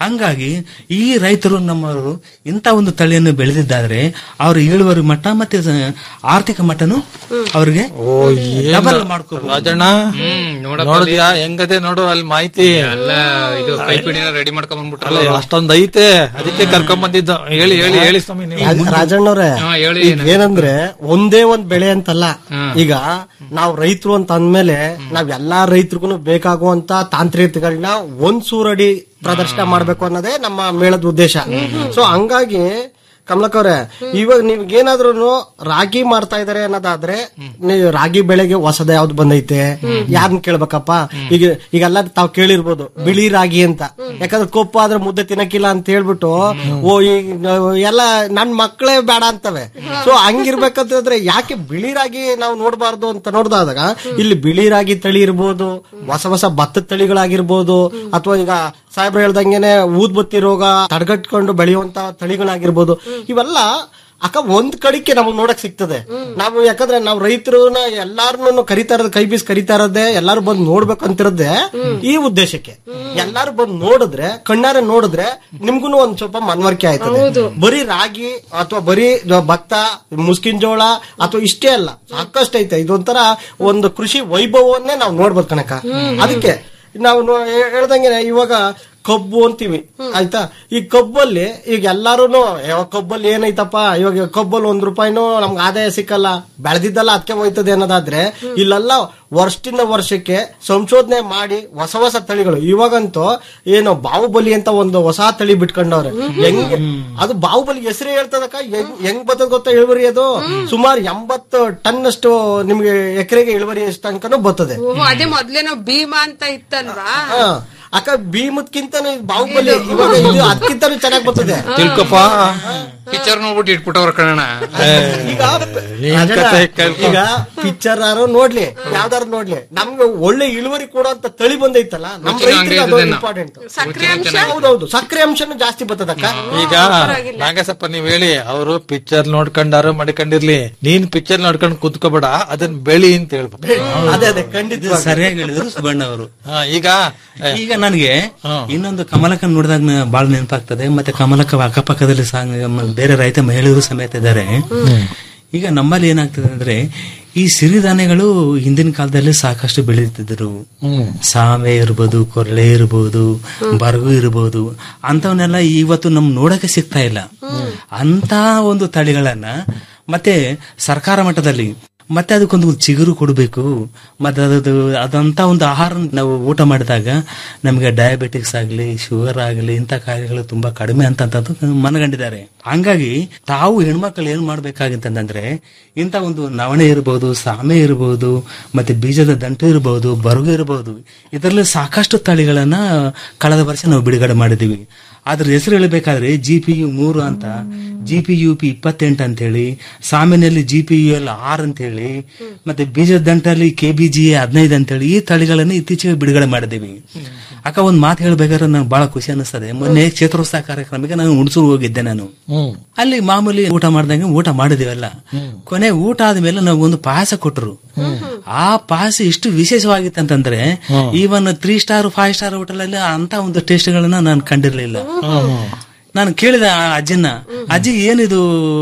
S11: ಹಂಗಾಗಿ ಈ ರೈತರು ನಮ್ಮವರು ಇಂಥ ಒಂದು ತಳಿಯನ್ನು ಬೆಳೆದಿದ್ದಾದ್ರೆ ಅವ್ರ ಇಳುವರಿ ಮಟ್ಟ ಮತ್ತೆ ಸ- ಆರ್ಥಿಕ ಮಟ್ಟನು ಅವ್ರಿಗೆ ಡಬಲ್ ಮಾಡ್ಕೋಬಹುದು
S10: ರಾಜಣ್ಣ ನೋಡಿದ್ಯಾ ಹೆಂಗದೆ ನೋಡು ಅಲ್ಲಿ ಮಾಹಿತಿ
S9: ಎಲ್ಲ ಇದು ಕೈಪಿಡಿನ ರೆಡಿ ಮಾಡ್ಕೊಂಡ್
S10: ಅಲ್ಲ
S9: ಬಂದ್ಬಿಟ್ರಲ್ಲ
S10: ಅಷ್ಟೊಂದ್ ಐತೆ ಅದಕ್ಕೆ ಕರ್ಕೊಂಡ್ ಬಂದಿದ್ದು ಹೇಳಿ ಹೇಳಿ ಹೇಳಿ ಸ್ವಾಮಿ ನೀವು
S12: ರಾಜ- ರಾಜಣ್ಣವ್ರೆ
S9: ಹಾ, ಹೇಳಿ
S12: ಈಗ ಏನಂದ್ರೆ ಒಂದೇ ಒಂದ್ ಬೆಳೆ ಅಂತಲ್ಲ ಈಗ ನಾವು ರೈತರು ಅಂತ ಅಂದ್ಮೇಲೆ ನಾವ್ ಎಲ್ಲಾ ರೈತರಿಗೂ ಬೇಕಾಗುವಂತ ತಾಂತ್ರಿಕತೆಗಳನ್ನ ಒಂದ್ ಸೂರಡಿ ಪ್ರದರ್ಶನ ಮಾಡ್ಬೇಕು ಅನ್ನೋದೇ ನಮ್ಮ ಮೇಳದ ಉದ್ದೇಶ ಸೊ ಹಂಗಾಗಿ ಕಮಲಕ್ ಅವ್ರೆ ಇವಾಗ ನಿಮ್ಗೇನಾದ್ರೂ ರಾಗಿ ಮಾಡ್ತಾ ಇದಾರೆ ಅನ್ನೋದಾದ್ರೆ ನೀವು ರಾಗಿ ಬೆಳೆಗೆ ಹೊಸದ ಯಾವ್ದು ಬಂದೈತೆ ಯಾರನ್ನ ಕೇಳ್ಬೇಕಪ್ಪ ಈಗ ಈಗೆಲ್ಲ ತಾವ್ ಕೇಳಿರ್ಬೋದು ಬಿಳಿ ರಾಗಿ ಅಂತ ಯಾಕಂದ್ರೆ ಕೊಪ್ಪು ಆದ್ರೆ ಮುದ್ದೆ ತಿನ್ನಕ್ಕಿಲ್ಲ ಅಂತ ಹೇಳ್ಬಿಟ್ಟು ಓ ಈಗ ಎಲ್ಲ ನನ್ ಮಕ್ಕಳೇ ಬೇಡ ಅಂತವೆ ಸೊ ಹಂಗಿರ್ಬೇಕಂತಂದ್ರೆ ಯಾಕೆ ಬಿಳಿ ರಾಗಿ ನಾವು ನೋಡಬಾರ್ದು ಅಂತ ನೋಡ್ದಾಗ ಇಲ್ಲಿ ಬಿಳಿ ರಾಗಿ ತಳಿ ಇರ್ಬೋದು ಹೊಸ ಹೊಸ ಭತ್ತದ ತಳಿಗಳಾಗಿರ್ಬೋದು ಅಥವಾ ಈಗ ಸಾಹೇಬ್ರು ಹೇಳ್ದಂಗೆನೆ ಊದ್ಬತ್ತಿ ರೋಗ ತಡೆಗಟ್ಕೊಂಡು ಬೆಳೆಯುವಂತ ತಳಿಗಳಾಗಿರ್ಬೋದು ಇವೆಲ್ಲ ಅಕ್ಕ ಒಂದ್ ಕಡಿಕೆ ನಮಗ್ ನೋಡಕ್ ಸಿಗ್ತದೆ ನಾವು ಯಾಕಂದ್ರೆ ನಾವು ರೈತರನ್ನ ಎಲ್ಲಾರನ್ನು ಕರಿತಾ ಇರೋದು ಕೈ ಬೀಸ್ ಕರಿತಾ ಇರೋದೇ ಎಲ್ಲಾರು ಬಂದು ನೋಡ್ಬೇಕು ಅಂತಿರೋದೇ ಈ ಉದ್ದೇಶಕ್ಕೆ ಎಲ್ಲಾರು ಬಂದು ನೋಡಿದ್ರೆ ಕಣ್ಣಾರೆ ನೋಡಿದ್ರೆ ನಿಮ್ಗೂ ಒಂದ್ ಸ್ವಲ್ಪ ಮನವರಿಕೆ ಆಯ್ತದೆ ಬರೀ ರಾಗಿ ಅಥವಾ ಬರೀ ಭತ್ತ ಮುಸ್ಕಿನ್ ಜೋಳ ಅಥವಾ ಇಷ್ಟೇ ಅಲ್ಲ ಸಾಕಷ್ಟು ಐತೆ ಇದೊಂಥರ ಒಂದು ಕೃಷಿ ವೈಭವವನ್ನೇ ನಾವು ನೋಡ್ಬೋದು ಕಣಕ ಅದಕ್ಕೆ ನಾವು ನೋ- ಹೇ- ಹೇಳ್ದಂಗೆ ಇವಾಗ ಕಬ್ಬು ಅಂತೀವಿ ಆಯ್ತಾ ಈ ಕಬ್ಬಲ್ಲಿ ಈಗ ಎಲ್ಲಾರು ಕಬ್ಬಲ್ಲಿ ಏನೈತಪ್ಪ ಇವಾಗ ಕಬ್ಬಲ್ಲಿ ಒಂದ್ ರೂಪಾಯಿನೂ ನಮ್ಗೆ ಆದಾಯ ಸಿಕ್ಕಲ್ಲ ಬೆಳೆದಿದ್ದಲ್ಲ ಅದಕ್ಕೆ ಹೋಯ್ತದೆ ಅನ್ನೋದಾದ್ರೆ ಇಲ್ಲೆಲ್ಲ ವರ್ಷದಿಂದ ವರ್ಷಕ್ಕೆ ಸಂಶೋಧನೆ ಮಾಡಿ ಹೊಸ ಹೊಸ ತಳಿಗಳು ಇವಾಗಂತೂ ಏನು ಬಾಹುಬಲಿ ಅಂತ ಒಂದು ಹೊಸ ತಳಿ ಬಿಟ್ಕೊಂಡವ್ರೆ ಹೆಂಗ್ ಅದು ಬಾಹುಬಲಿ ಹೆಸರು ಹೇಳ್ತದಕ್ಕ ಹೆಂಗ್ ಹೆಂಗ್ ಬರ್ತದ ಗೊತ್ತಾ ಇಳುವರಿ ಅದು ಸುಮಾರು ಎಂಬತ್ತು ಟನ್ ಅಷ್ಟು ನಿಮ್ಗೆ ಎಕರೆಗೆ ಇಳುವರಿ ಎಷ್ಟು ತನಕನೂ ಬರ್ತದೆ
S3: ಓಹೋ ಅದೇ ಮೊದ್ಲೇನೋ ಭೀಮಾ ಅಂತ ಇತ್ತಲ್ವಾ
S12: ಹಾ. ಅಕ್ಕ ಭೀಮದ್ಕಿಂತಾನು ಇದು ಬಾಹುಬಲಿ ಇವಾಗ ಇದು ಅದಕ್ಕಿಂತಾನು ಚೆನ್ನಾಗಿ ಬರ್ತದೆ
S10: ತಿಳ್ಕೊಪ್ಪ
S9: ಪಿಕ್ಚರ್ ನೋಡ್ಬಿಟ್ಟು ಇಟ್ಬಿಟ್ಟವ್ರ ಕಣ
S12: ಈಗ
S10: ನೀನ್
S12: ರಾಜಣ್ಣ,
S10: ಕಥೆ ಕೇಳ್ಕೊ.
S12: ಈಗ ಪಿಕ್ಚರ್ ಯಾರು ನೋಡ್ಲಿ ಯಾವ್ದಾರು ನೋಡ್ಲಿ ನಮ್ಗೆ ಒಳ್ಳೆ ಇಳುವರಿ ಕೊಡುವಂತ ತಳಿ ಬಂದೈತಲ್ಲ ನಮ್
S9: ರುಚಿನೂ ಹಂಗೆ
S12: ರೈತರಿಗೆ ಅದು
S9: ಇದ್ದದೇನೋ.
S12: ಇಂಪಾರ್ಟೆಂಟ್
S3: ಸಕ್ಕರೆ ಅಂಶ
S12: ಹೌದೌದು ಸಕ್ಕರೆ ಅಂಶನು ಜಾಸ್ತಿ ಬರ್ತದಕ್ಕ
S10: ಈಗ ನಾಗೇಶಪ್ಪ ನೀವ್ ಹೇಳಿ ಅವರು ಪಿಕ್ಚರ್ ನೋಡ್ಕೊಂಡಾರು ಮಡಿಕೊಂಡಿರ್ಲಿ ನೀನ್ ಪಿಕ್ಚರ್ ನೋಡ್ಕೊಂಡ್ ಕುತ್ಕೋಬೇಡ ಅದನ್ನ ಬೆಳಿ ಅಂತ ಹೇಳ್ಬೇಕು
S12: ಅದೇ ಅದೇ ಖಂಡಿತ
S11: ಸರಿಯಾಗಿ ಹೇಳಿದ್ರು ಸುಬ್ಬಣ್ಣ ಅವರು
S10: ಹಾ, ಈಗ
S11: ಈಗ ನನಗೆ ಇನ್ನೊಂದು ಕಮಲಕ್ಕ ನೋಡಿದಾಗ ನ- ಬಹಳ ನೆನಪಾಗ್ತದೆ ಮತ್ತೆ ಕಮಲಕ್ಕ ಅಕ್ಕಪಕ್ಕದಲ್ಲಿ ಸಾಂಗ್ ಮ- ಬೇರೆ ರೈತ ಮಹಿಳೆಯರು ಸಮೇತ ಇದ್ದಾರೆ ಈಗ ನಮ್ಮಲ್ಲಿ ಏನಾಗ್ತದೆ ಅಂದ್ರೆ ಈ ಸಿರಿಧಾನ್ಯಗಳು ಹಿಂದಿನ ಕಾಲದಲ್ಲಿ ಸಾಕಷ್ಟು ಬೆಳೀತಿದ್ರು ಸಾಮೆ ಇರ್ಬೋದು ಕೊರಳೆ ಇರ್ಬೋದು ಬರಗು ಇರ್ಬೋದು ಅಂತವನ್ನೆಲ್ಲ ಇವತ್ತು ನಮ್ ನೋಡಕ್ಕೆ ಸಿಗ್ತಾ ಇಲ್ಲ ಅಂತ ಒಂದು ತಳಿಗಳನ್ನ ಮತ್ತೆ ಸರ್ಕಾರ ಮಟ್ಟದಲ್ಲಿ ಮತ್ತೆ ಅದಕ್ಕೊಂದು ಚಿಗುರು ಕೊಡಬೇಕು ಮತ್ತೆ ಅದದು ಅದಂತ ಒಂದು ಆಹಾರ ನಾವು ಊಟ ಮಾಡಿದಾಗ ನಮಗೆ ಡಯಾಬಿಟಿಕ್ಸ್ ಆಗಲಿ ಶುಗರ್ ಆಗಲಿ ಇಂಥ ಕಾಯಿಲೆಗಳು ತುಂಬಾ ಕಡಿಮೆ ಅಂತ ಮನಗಂಡಿದ್ದಾರೆ ಹಂಗಾಗಿ ತಾವು ಹೆಣ್ಮಕ್ಳು ಏನ್ ಮಾಡ್ಬೇಕಾಗಿತ್ತಂದ್ರೆ ಇಂಥ ಒಂದು ನವಣೆ ಇರಬಹುದು ಸಾಮೆ ಇರಬಹುದು ಮತ್ತೆ ಬೀಜದ ದಂಟು ಇರಬಹುದು ಬರುಗು ಇರಬಹುದು ಇದರಲ್ಲಿ ಸಾಕಷ್ಟು ತಳಿಗಳನ್ನ ಕಳೆದ ವರ್ಷ ನಾವು ಬಿಡುಗಡೆ ಮಾಡಿದೀವಿ ಅದ್ರ ಹೆಸರು ಹೇಳಬೇಕಾದ್ರೆ ಜಿ ಪಿ ಯು ಮೂರು ಅಂತ ಜಿ ಪಿ ಯು ಪಿ ಇಪ್ಪತ್ತೆಂಟು ಅಂತ ಹೇಳಿ ಸಾಮಿನಲ್ಲಿ G P U L R ಅಂತ ಹೇಳಿ ಮತ್ತೆ ಬೀಜದ ದಂಟಲ್ಲಿ ಕೆ ಬಿ ಜಿ ಹದಿನೈದು ಅಂತ ಹೇಳಿ ಈ ತಳಿಗಳನ್ನು ಇತ್ತೀಚೆಗೆ ಬಿಡುಗಡೆ ಮಾಡಿದ್ದೀವಿ ಅಕ್ಕ ಒಂದ್ ಮಾತು ಹೇಳ್ಬೇಕಾದ್ರೆ ನಂಗೆ ಬಹಳ ಖುಷಿ ಅನಿಸ್ತದೆ ಮೊನ್ನೆ ಕ್ಷೇತ್ರೋತ್ಸವ ಕಾರ್ಯಕ್ರಮಕ್ಕೆ ನಾನು ಹುಣಸೂರು ಹೋಗಿದ್ದೆ ನಾನು ಅಲ್ಲಿ ಮಾಮೂಲಿ ಊಟ ಮಾಡ್ದಂಗೆ ಊಟ ಮಾಡಿದಿವಲ್ಲ ಕೊನೆ ಊಟ ಆದ್ಮೇಲೆ ನಾವು ಒಂದು ಪಾಯಸ ಕೊಟ್ಟರು ಆ ಪಾಯಸ ಎಷ್ಟು ವಿಶೇಷವಾಗಿತ್ತು ಅಂತಂದ್ರೆ even three star five star hotel ಅಲ್ಲಿ ಅಂತ ಒಂದು ಟೇಸ್ಟ್ ಗಳನ್ನ ನಾನು ಕಂಡಿರ್ಲಿಲ್ಲ ನಾನು ಕೇಳಿದ ಆ ಅಜ್ಜನ್ನ ಅಜ್ಜಿ ಏನಿದು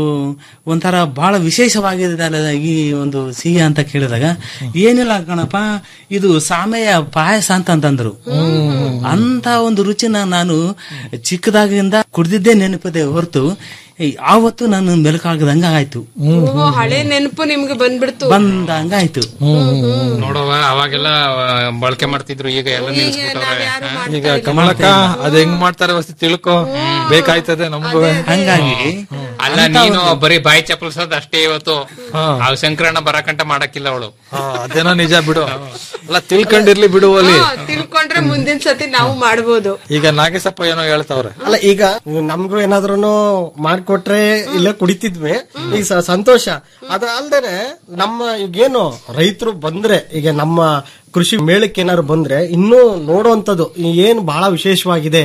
S11: ಒಂಥರ ಬಹಳ ವಿಶೇಷವಾಗಿದೆ ಅಲ್ಲ ಈ ಒಂದು ಸಿಹಿ ಅಂತ ಕೇಳಿದಾಗ ಏನಿಲ್ಲ ಕಣಪ್ಪ ಇದು ಸಾಮೆಯ ಪಾಯಸ ಅಂತ ಅಂತಂದ್ರು ಅಂತ ಒಂದು ರುಚಿನ ನಾನು ಚಿಕ್ಕದಾಗಿಂದ ಕುಡ್ದಿದ್ದೇ ನೆನಪಿದೆ ಹೊರತು ಆವತ್ತು ನಾನು ಮೆಲುಕಾಗದಂಗ ಆಯ್ತು
S3: ಓಹೋ ಹಳೆ ನೆನಪು ನಿಮ್ಗೆ ಬಂದ್ಬಿಡ್ತು
S11: ಬಂದಂಗ ಆಯ್ತು
S9: ನೋಡವ ಅವಾಗೆಲ್ಲ ಆ, ಬಳಕೆ ಮಾಡ್ತಿದ್ರು ಈಗ ಎಲ್ಲ ನಿಲ್ಸ್ಬಿಟ್ಟವ್ರೆ ಹಾ?
S10: ಈಗ ಕಮಲಕ್ಕ ಅದ್ ಹೆಂಗ್ ಮಾಡ್ತಾರೆ ವಸ್ತು ತಿಳ್ಕೊ ಬೇಕಾಯ್ತದೆ ನಮ್ಗೂ
S11: ಹಂಗಾಗಿ
S9: ಅಲ್ಲ ನೀನು ಬರೀ ಬಾಯಿ ಚಪ್ಪಲ್ಸೋದ್ ಅಷ್ಟೇ ಇವತ್ತು ಆ ಶಂಕರಣ್ಣ ಬರಕಂಟ ಮಾಡಕ್ಕಿಲ್ಲ ಅವಳು
S10: ಹಾ, ಅದೇನೋ ನಿಜ ಬಿಡು ಅಲ್ಲ ತಿಳ್ಕೊಂಡಿರ್ಲಿ ಬಿಡು ಅಲ್ಲಿ
S3: ಹಾ, ತಿಳ್ಕೊಂಡ್ರೆ ಮುಂದಿನ ಸತಿ ನಾವು ಮಾಡ್ಬೋದು
S10: ಈಗ ನಾಗೇಶಪ್ಪ ಏನೋ ಹೇಳ್ತಾವ್ರೆ
S12: ಅಲ್ಲ ಈಗ ನಮ್ಗೂ ಏನಾದ್ರೂ ಮಾಡ್ಕೊಟ್ರೆ ಇಲ್ಲ ಕುಡಿತಿದ್ವಿ ಈಗ ಸ- ಸಂತೋಷ ಅದ ಅಲ್ದೇನೆ ನಮ್ಮ ಈಗೇನು ರೈತರು ಬಂದ್ರೆ ಈಗ ನಮ್ಮ ಕೃಷಿ ಮೇಳಕ್ಕೆ ಏನಾದ್ರು ಬಂದ್ರೆ ಇನ್ನೂ ನೋಡುವಂತದ್ದು ಏನ್ ಬಹಳ ವಿಶೇಷವಾಗಿದೆ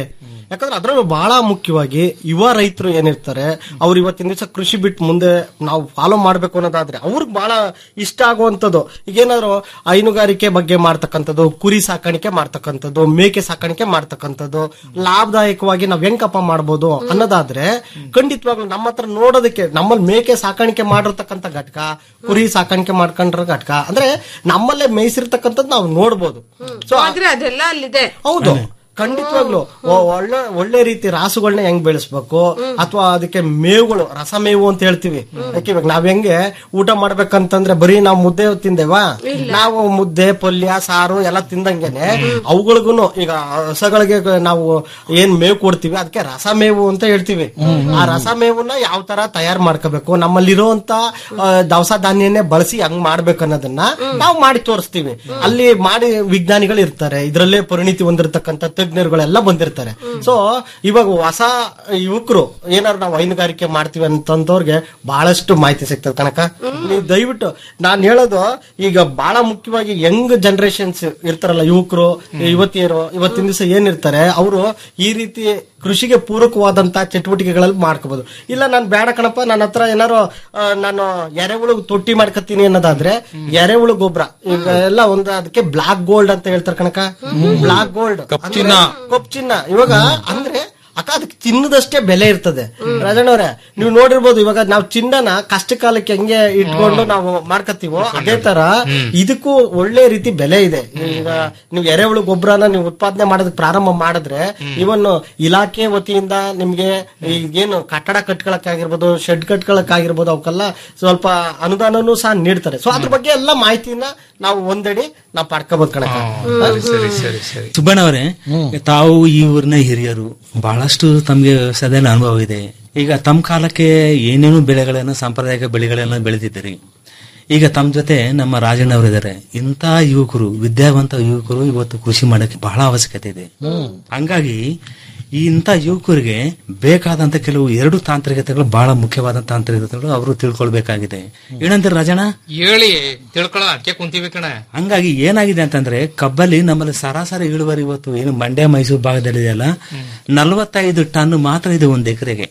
S12: ಯಾಕಂದ್ರೆ ಅದ್ರಲ್ಲೂ ಬಹಳ ಮುಖ್ಯವಾಗಿ ಯುವ ರೈತರು ಏನಿರ್ತಾರೆ ಅವ್ರು ಇವತ್ತಿನ ದಿವಸ ಕೃಷಿ ಬಿಟ್ಟು ಮುಂದೆ ನಾವು ಫಾಲೋ ಮಾಡ್ಬೇಕು ಅನ್ನೋದಾದ್ರೆ ಅವ್ರಿಗೆ ಬಹಳ ಇಷ್ಟ ಆಗುವಂತದ್ದು ಈಗೇನಾದ್ರು ಹೈನುಗಾರಿಕೆ ಬಗ್ಗೆ ಮಾಡ್ತಕ್ಕಂಥದ್ದು ಕುರಿ ಸಾಕಾಣಿಕೆ ಮಾಡ್ತಕ್ಕಂಥದ್ದು ಮೇಕೆ ಸಾಕಾಣಿಕೆ ಮಾಡ್ತಕ್ಕಂಥದ್ದು ಲಾಭದಾಯಕವಾಗಿ ನಾವ್ ಹೆಂಗಪ್ಪ ಮಾಡ್ಬೋದು ಅನ್ನೋದಾದ್ರೆ ಖಂಡಿತವಾಗ್ಲೂ ನಮ್ಮ ಹತ್ರ ನೋಡೋದಕ್ಕೆ ನಮ್ಮಲ್ಲಿ ಮೇಕೆ ಸಾಕಾಣಿಕೆ ಮಾಡಿರ್ತಕ್ಕಂಥ ಘಟಕ ಕುರಿ ಸಾಕಾಣಿಕೆ ಮಾಡ್ಕೊಂಡ್ರ ಘಟಕ ಅಂದ್ರೆ ನಮ್ಮಲ್ಲೇ ಮೇಯಿಸಿರ್ತಕ್ಕಂಥದ್ದು ನಾವು ನೋಡ್ಬೋದು ಸೊ
S3: ಆದ್ರೆ ಅದೆಲ್ಲ ಅಲ್ಲಿದೆ
S12: ಹೌದು ಖಂಡಿತವಾಗ್ಲು ಒ- ಒಳ್ಳೆ ಒಳ್ಳೆ ರೀತಿ ರಾಸುಗಳನ್ನ ಹೆಂಗ್ ಬೆಳೆಸ್ಬೇಕು ಅಥವಾ ಅದಕ್ಕೆ ಮೇವುಗಳು ರಸಮೇವು ಅಂತ ಹೇಳ್ತೀವಿ ಯಾಕೆ ಇವಾಗ ನಾವ್ ಹೆಂಗೆ ಊಟ ಮಾಡ್ಬೇಕಂತಂದ್ರೆ ಬರೀ ನಾವು ಮುದ್ದೆ ತಿಂದೇವಾ ನಾವು ಮುದ್ದೆ ಪಲ್ಯ ಸಾರು ಎಲ್ಲ ತಿಂದಂಗೆನೆ ಅವುಗಳಿಗೂ ಈಗ ಹಸಗಳಿಗೆ ನಾವು ಏನ್ ಮೇವು ಕೊಡ್ತೀವಿ ಅದಕ್ಕೆ ರಸಮೇವು ಅಂತ ಹೇಳ್ತೀವಿ ಆ ರಸಮೇವನ್ನ ಯಾವ ತರ ತಯಾರು ಮಾಡ್ಕೋಬೇಕು ನಮ್ಮಲ್ಲಿರುವಂತ ಆ, ದವಸ ಧಾನ್ಯನೇ ಬಳಸಿ ಹಂಗ್ ಮಾಡ್ಬೇಕು ಅನ್ನೋದನ್ನ ನಾವು ಮಾಡಿ ತೋರಿಸ್ತೀವಿ ಅಲ್ಲಿ ಮಾಡಿ ವಿಜ್ಞಾನಿಗಳು ಇರ್ತಾರೆ ಇದರಲ್ಲೇ ಪರಿಣಿತಿ ಹೊಂದಿರತಕ್ಕಂತ ತಜ್ಞರುಗಳೆಲ್ಲ ಬಂದಿರ್ತಾರೆ ಸೊ ಇವಾಗ ಹೊಸ ಯುವಕರು ಏನಾದ್ರು ನಾವು ಹೈನುಗಾರಿಕೆ ಮಾಡ್ತೀವಿ ಅಂತಂದವ್ರಿಗೆ ಬಹಳಷ್ಟು ಮಾಹಿತಿ ಸಿಗ್ತದೆ ಕನಕ ನೀವು ದಯವಿಟ್ಟು ನಾನ್ ಹೇಳೋದು ಈಗ ಬಹಳ ಮುಖ್ಯವಾಗಿ ಯಂಗ್ ಜನರೇಷನ್ಸ್ ಇರ್ತಾರಲ್ಲ ಯುವಕರು ಯುವತಿಯರು ಇವತ್ತಿನ ದಿವಸ ಏನಿರ್ತಾರೆ ಅವರು ಈ ರೀತಿ ಕೃಷಿಗೆ ಪೂರಕವಾದಂತ ಚಟುವಟಿಕೆಗಳಲ್ಲಿ ಮಾಡ್ಕೋಬಹುದು ಇಲ್ಲ ನಾನು ಬೇಡ ಕಣಪ್ಪ ನನ್ನ ಹತ್ರ ಏನಾರು ಆ, ನಾನು ಎರೆಹುಳು ತೊಟ್ಟಿ ಮಾಡ್ಕತ್ತೀನಿ ಅನ್ನೋದಾದ್ರೆ ಎರೆಹುಳು ಗೊಬ್ಬರ ಈಗ ಎಲ್ಲ ಒಂದು ಅದಕ್ಕೆ ಬ್ಲಾಕ್ ಗೋಲ್ಡ್ ಅಂತ ಹೇಳ್ತಾರೆ ಕಣಕ ಬ್ಲಾಕ್ ಗೋಲ್ಡ್
S10: ಚಿನ್ನ.
S12: ಕಪ್ ಚಿನ್ನ ಇವಾಗ ಅಂದ್ರೆ ಅಕ್ಕ ಅದಕ್ಕೆ ಚಿನ್ನದಷ್ಟೇ ಬೆಲೆ ಇರ್ತದೆ ರಾಜಣ್ಣವ್ರೆ ನೀವು ನೋಡಿರ್ಬೋದು ಇವಾಗ ನಾವು ಚಿನ್ನನ ಕಷ್ಟ ಕಾಲಕ್ಕೆ ಹೆಂಗೆ ಇಟ್ಕೊಂಡು ನಾವು ಮಾಡ್ಕತ್ತೀವೋ ಅದೇ ತರ ಇದಕ್ಕೂ ಒಳ್ಳೆ ರೀತಿ ಬೆಲೆ ಇದೆ ಈಗ ನೀವು ಎರೆಹುಳು ಗೊಬ್ಬರನ ನೀವು ಉತ್ಪಾದನೆ ಮಾಡೋದಕ್ಕೆ ಪ್ರಾರಂಭ ಮಾಡಿದ್ರೆ ಇವನ್ ಇಲಾಖೆ ವತಿಯಿಂದ ನಿಮ್ಗೆ ಈಗೇನು ಕಟ್ಟಡ ಕಟ್ಕೊಳಕ್ಕಾಗಿರ್ಬೋದು ಶೆಡ್ ಕಟ್ಕೊಳಕ್ಕಾಗಿರ್ಬೋದು ಅವಕ್ಕೆಲ್ಲ ಸ್ವಲ್ಪ ಅನುದಾನನೂ ಸಹ ನೀಡ್ತಾರೆ ಸೊ ಅದ್ರ ಬಗ್ಗೆ ಎಲ್ಲ ಮಾಹಿತಿನ ನಾವು ಒಂದೆಡೆ ನಾವು ಪಡ್ಕೋಬಹುದು ಕಣಕ
S9: ಸರಿ ಸರಿ ಸರಿ
S11: ಸುಬ್ಬಣ್ಣ ಅವರೇ ತಾವು ಈ ಊರಿನ ಹಿರಿಯರು ಬಹಳಷ್ಟು ತಮಗೆ ವ್ಯವಸಾಯದಲ್ಲಿ ಅನುಭವ ಇದೆ ಈಗ ತಮ್ಮ ಕಾಲಕ್ಕೆ ಏನೇನು ಬೆಳೆಗಳನ್ನ ಸಾಂಪ್ರದಾಯಿಕ ಬೆಳೆಗಳನ್ನ ಬೆಳೆದಿದ್ದೀರಿ ಈಗ ತಮ್ಮ ಜೊತೆ ನಮ್ಮ ರಾಜಣ್ಣವರು ಇದ್ದಾರೆ ಇಂಥ ಯುವಕರು ವಿದ್ಯಾವಂತ ಯುವಕರು ಇವತ್ತು ಕೃಷಿ ಮಾಡಕ್ಕೆ ಬಹಳ ಅವಶ್ಯಕತೆ ಇದೆ ಹಂಗಾಗಿ ಈ ಇಂಥ ಯುವಕರಿಗೆ ಬೇಕಾದಂತ ಕೆಲವು ಎರಡು ತಾಂತ್ರಿಕತೆಗಳು ಬಹಳ ಮುಖ್ಯವಾದ ತಾಂತ್ರಿಕತೆಗಳು ಅವರು ತಿಳ್ಕೊಳ್ಬೇಕಾಗಿದೆ ಏನಂತಾರೆ ರಾಜಣ್ಣ
S9: ಹೇಳಿ ತಿಳ್ಕೊಳ ಅದಕ್ಕೆ ಕುಂತೀವಿ ಕಣ
S11: ಹಂಗಾಗಿ ಏನಾಗಿದೆ ಅಂತಂದ್ರೆ ಕಬ್ಬಲ್ಲಿ ನಮ್ಮಲ್ಲಿ ಸರಾಸರಿ ಇಳುವರಿ ಇವತ್ತು ಏನು ಮಂಡ್ಯ ಮೈಸೂರು ಭಾಗದಲ್ಲಿ ಇದೆಯಲ್ಲ ನಲವತ್ತೈದು ಟನ್ ಮಾತ್ರ ಇದೆ ಒಂದು ಎಕರೆಗೆ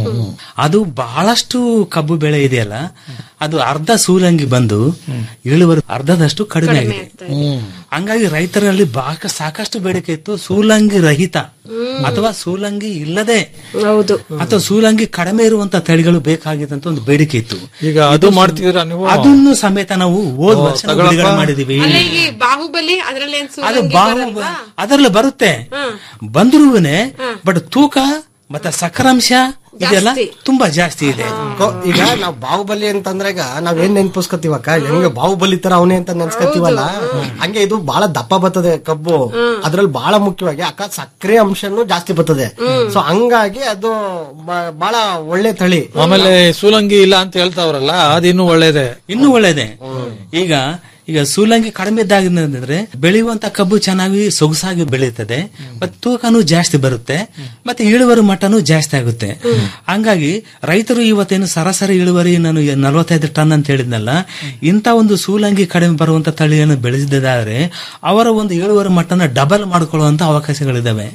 S11: ಅದು ಬಹಳಷ್ಟು ಕಬ್ಬು ಬೆಳೆ ಇದೆಯಲ್ಲ ಅದು ಅರ್ಧ ಸೂಲಂಗಿ ಬಂದು ಇಳುವರಿ ಅರ್ಧದಷ್ಟು ಕಡಿಮೆ ಆಗಿದೆ ಹಂಗಾಗಿ ರೈತರಲ್ಲಿ ಬಾಕ ಸಾಕಷ್ಟು ಬೇಡಿಕೆ ಇತ್ತು ಸೂಲಂಗಿ ರಹಿತ ಅಥವಾ ಸೂಲಂಗಿ ಇಲ್ಲದೆ
S3: ಹೌದು
S11: ಅಥವಾ ಸೂಲಂಗಿ ಕಡಿಮೆ ಇರುವಂತ ತಳಿಗಳು ಬೇಕಾಗಿದೆ ಅಂತ ಒಂದು ಬೇಡಿಕೆ ಇತ್ತು
S10: ಈಗ ಅದು ಮಾಡ್ತಿದ್ದೀರಾ ನೀವು
S11: ಅದನ್ನು ಸಮೇತ ನಾವು ಹೋದ
S10: ಓ,
S11: ವರ್ಷ
S10: ತಗೊಳಪ್ಪ.
S11: ಬಿಡುಗಡೆ ಮಾಡಿದೀವಿ
S3: ಅಲ್ಲ ಈಗ ಈ ಬಾಹುಬಲಿ ಅದ್ರಲ್ಲೇನ್
S11: ಅದು
S3: ಸೂಲಂಗಿ
S11: ಬಾಹು
S3: ಬರಲ್ವಾ?
S11: ಅದರಲ್ಲಿ ಬರುತ್ತೆ ಬಂದ್ರೂನೆ ಬಟ್ ತೂಕ ಮತ್ತೆ ಸಕ್ಕರಾಂಶ ಇದೆಲ್ಲ ತುಂಬಾ ಜಾಸ್ತಿ ಇದೆ
S12: ಕೊ- ಈಗ ನಾವ್ ಬಾಹುಬಲಿ ಅಂತಂದ್ರೆ ಈಗ ನಾವ್ ಏನ್ ನೆನ್ಪಿಸ್ಕೊತೀವಕ್ಕ ಹೆಂಗೆ ಬಾಹುಬಲಿ ತರ ಅವನೇ ಅಂತ ನೆನ್ಸ್ಕೊತೀವಲ್ಲ ಹಂಗೆ ಇದು ಬಹಳ ದಪ್ಪ ಬರ್ತದೆ ಕಬ್ಬು ಅದ್ರಲ್ಲಿ ಬಹಳ ಮುಖ್ಯವಾಗಿ ಅಕ್ಕ ಸಕ್ಕರೆ ಅಂಶನೂ ಜಾಸ್ತಿ ಬರ್ತದೆ ಸೊ ಹಂಗಾಗಿ ಅದು ಬ- ಬಹಳ ಒಳ್ಳೆ ತಳಿ
S10: ಆಮೇಲೆ ಸೂಲಂಗಿ ಇಲ್ಲ ಅಂತ ಹೇಳ್ತಾವ್ರಲ್ಲ ಅದಿನ್ನೂ ಒಳ್ಳೇದೆ
S11: ಇನ್ನೂ ಒಳ್ಳೇದೆ ಈಗ ಈಗ ಸೂಲಂಗಿ ಕಡಿಮೆ ಇದ್ದಾಗಿದ್ರೆ ಬೆಳೆಯುವಂತ ಕಬ್ಬು ಚೆನ್ನಾಗಿ ಸೊಗಸಾಗಿ ಬೆಳೆಯುತ್ತದೆ ಮತ್ತೆ ತೂಕನೂ ಜಾಸ್ತಿ ಬರುತ್ತೆ ಮತ್ತೆ ಇಳುವರಿ ಮಟ್ಟನೂ ಜಾಸ್ತಿ ಆಗುತ್ತೆ ಹಂಗಾಗಿ ರೈತರು ಇವತ್ತೇನು ಸರಾಸರಿ ಇಳುವರಿ ನಾನು ಈ ನಲವತ್ತೈದು ಟನ್ ಅಂತ ಹೇಳಿದ್ನಲ್ಲ ಇಂಥ ಒಂದು ಸೂಲಂಗಿ ಕಡಿಮೆ ಬರುವಂತ ತಳಿಯನ್ನು ಬೆಳೆದಿದ್ದಾದ್ರೆ ಅವರ ಒಂದು ಇಳುವರಿ ಮಟ್ಟನ ಡಬಲ್ ಮಾಡಿಕೊಳ್ಳುವಂತ ಅವಕಾಶಗಳಿದಾವೆ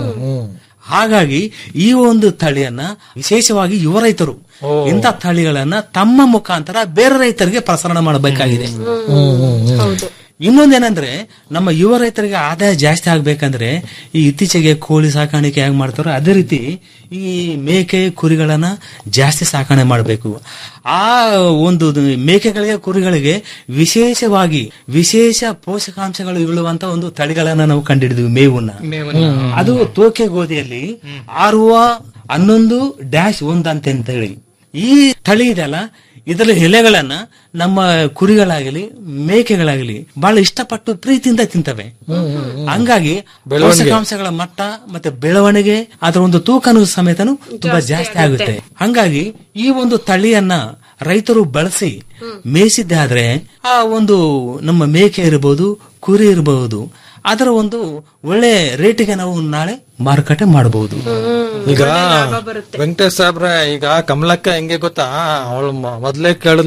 S11: ಹಾಗಾಗಿ ಈ ಒಂದು ತಳಿಯನ್ನ ವಿಶೇಷವಾಗಿ ಯುವ ರೈತರು ಇಂಥ ತಳಿಗಳನ್ನ ತಮ್ಮ ಮುಖಾಂತರ ಬೇರೆ ರೈತರಿಗೆ ಪ್ರಸರಣ ಮಾಡಬೇಕಾಗಿದೆ ಇನ್ನೊಂದೇನಂದ್ರೆ ನಮ್ಮ ಯುವ ರೈತರಿಗೆ ಆದಾಯ ಜಾಸ್ತಿ ಆಗ್ಬೇಕಂದ್ರೆ ಈ ಇತ್ತೀಚೆಗೆ ಕೋಳಿ ಸಾಕಾಣಿಕೆ ಹೇಗೆ ಮಾಡ್ತಾರೋ ಅದೇ ರೀತಿ ಈ ಮೇಕೆ ಕುರಿಗಳನ್ನ ಜಾಸ್ತಿ ಸಾಕಣೆ ಮಾಡಬೇಕು ಆ ಒಂದು ಮೇಕೆಗಳಿಗೆ ಕುರಿಗಳಿಗೆ ವಿಶೇಷವಾಗಿ ವಿಶೇಷ ಪೋಷಕಾಂಶಗಳು ಇರುವಂತ ಒಂದು ತಳಿಗಳನ್ನ ನಾವು ಕಂಡಿಡಿದ್ವಿ ಮೇವನ್ನ ಅದು ತೋಕೆ ಗೋಧಿಯಲ್ಲಿ ಆರುವ ಹನ್ನೊಂದು ಡ್ಯಾಶ್ ಒಂದ್ ಅಂತ ಹೇಳಿ ಈ ತಳಿ ಇದೆಯಲ್ಲ ಇದರ ಎಲೆಗಳನ್ನ ನಮ್ಮ ಕುರಿಗಳಾಗಲಿ ಮೇಕೆಗಳಾಗಲಿ ಬಹಳ ಇಷ್ಟಪಟ್ಟು ಪ್ರೀತಿಯಿಂದ ತಿಂತವೆ ಹಂಗಾಗಿ ಪೋಷಕಾಂಶಗಳ ಮಟ್ಟ ಮತ್ತೆ ಬೆಳವಣಿಗೆ ಅದರ ಒಂದು ತೂಕನೂ ಸಮೇತನು ತುಂಬಾ ಜಾಸ್ತಿ ಆಗುತ್ತೆ ಹಂಗಾಗಿ ಈ ಒಂದು ತಳಿಯನ್ನ ರೈತರು ಬಳಸಿ ಮೇಯಿಸಿದ್ದಾದ್ರೆ ಆ ಒಂದು ನಮ್ಮ ಮೇಕೆ ಇರಬಹುದು ಕುರಿ ಇರಬಹುದು ಅದರ ಒಂದು ಒಳ್ಳೆ ರೇಟಿಗೆ ನಾವು ನಾಳೆ ಮಾರುಕಟ್ಟೆ ಮಾಡಬಹುದು
S10: ಈಗ ವೆಂಕಟೇಶ್ ಸಾಬ್ರೆ ಈಗ ಕಮಲಕ್ಕ ಹೆಂಗೆ ಗೊತ್ತಾ ಅವಳು ಮೊದ್ಲೇ ಕೇಳಿದ್ಲು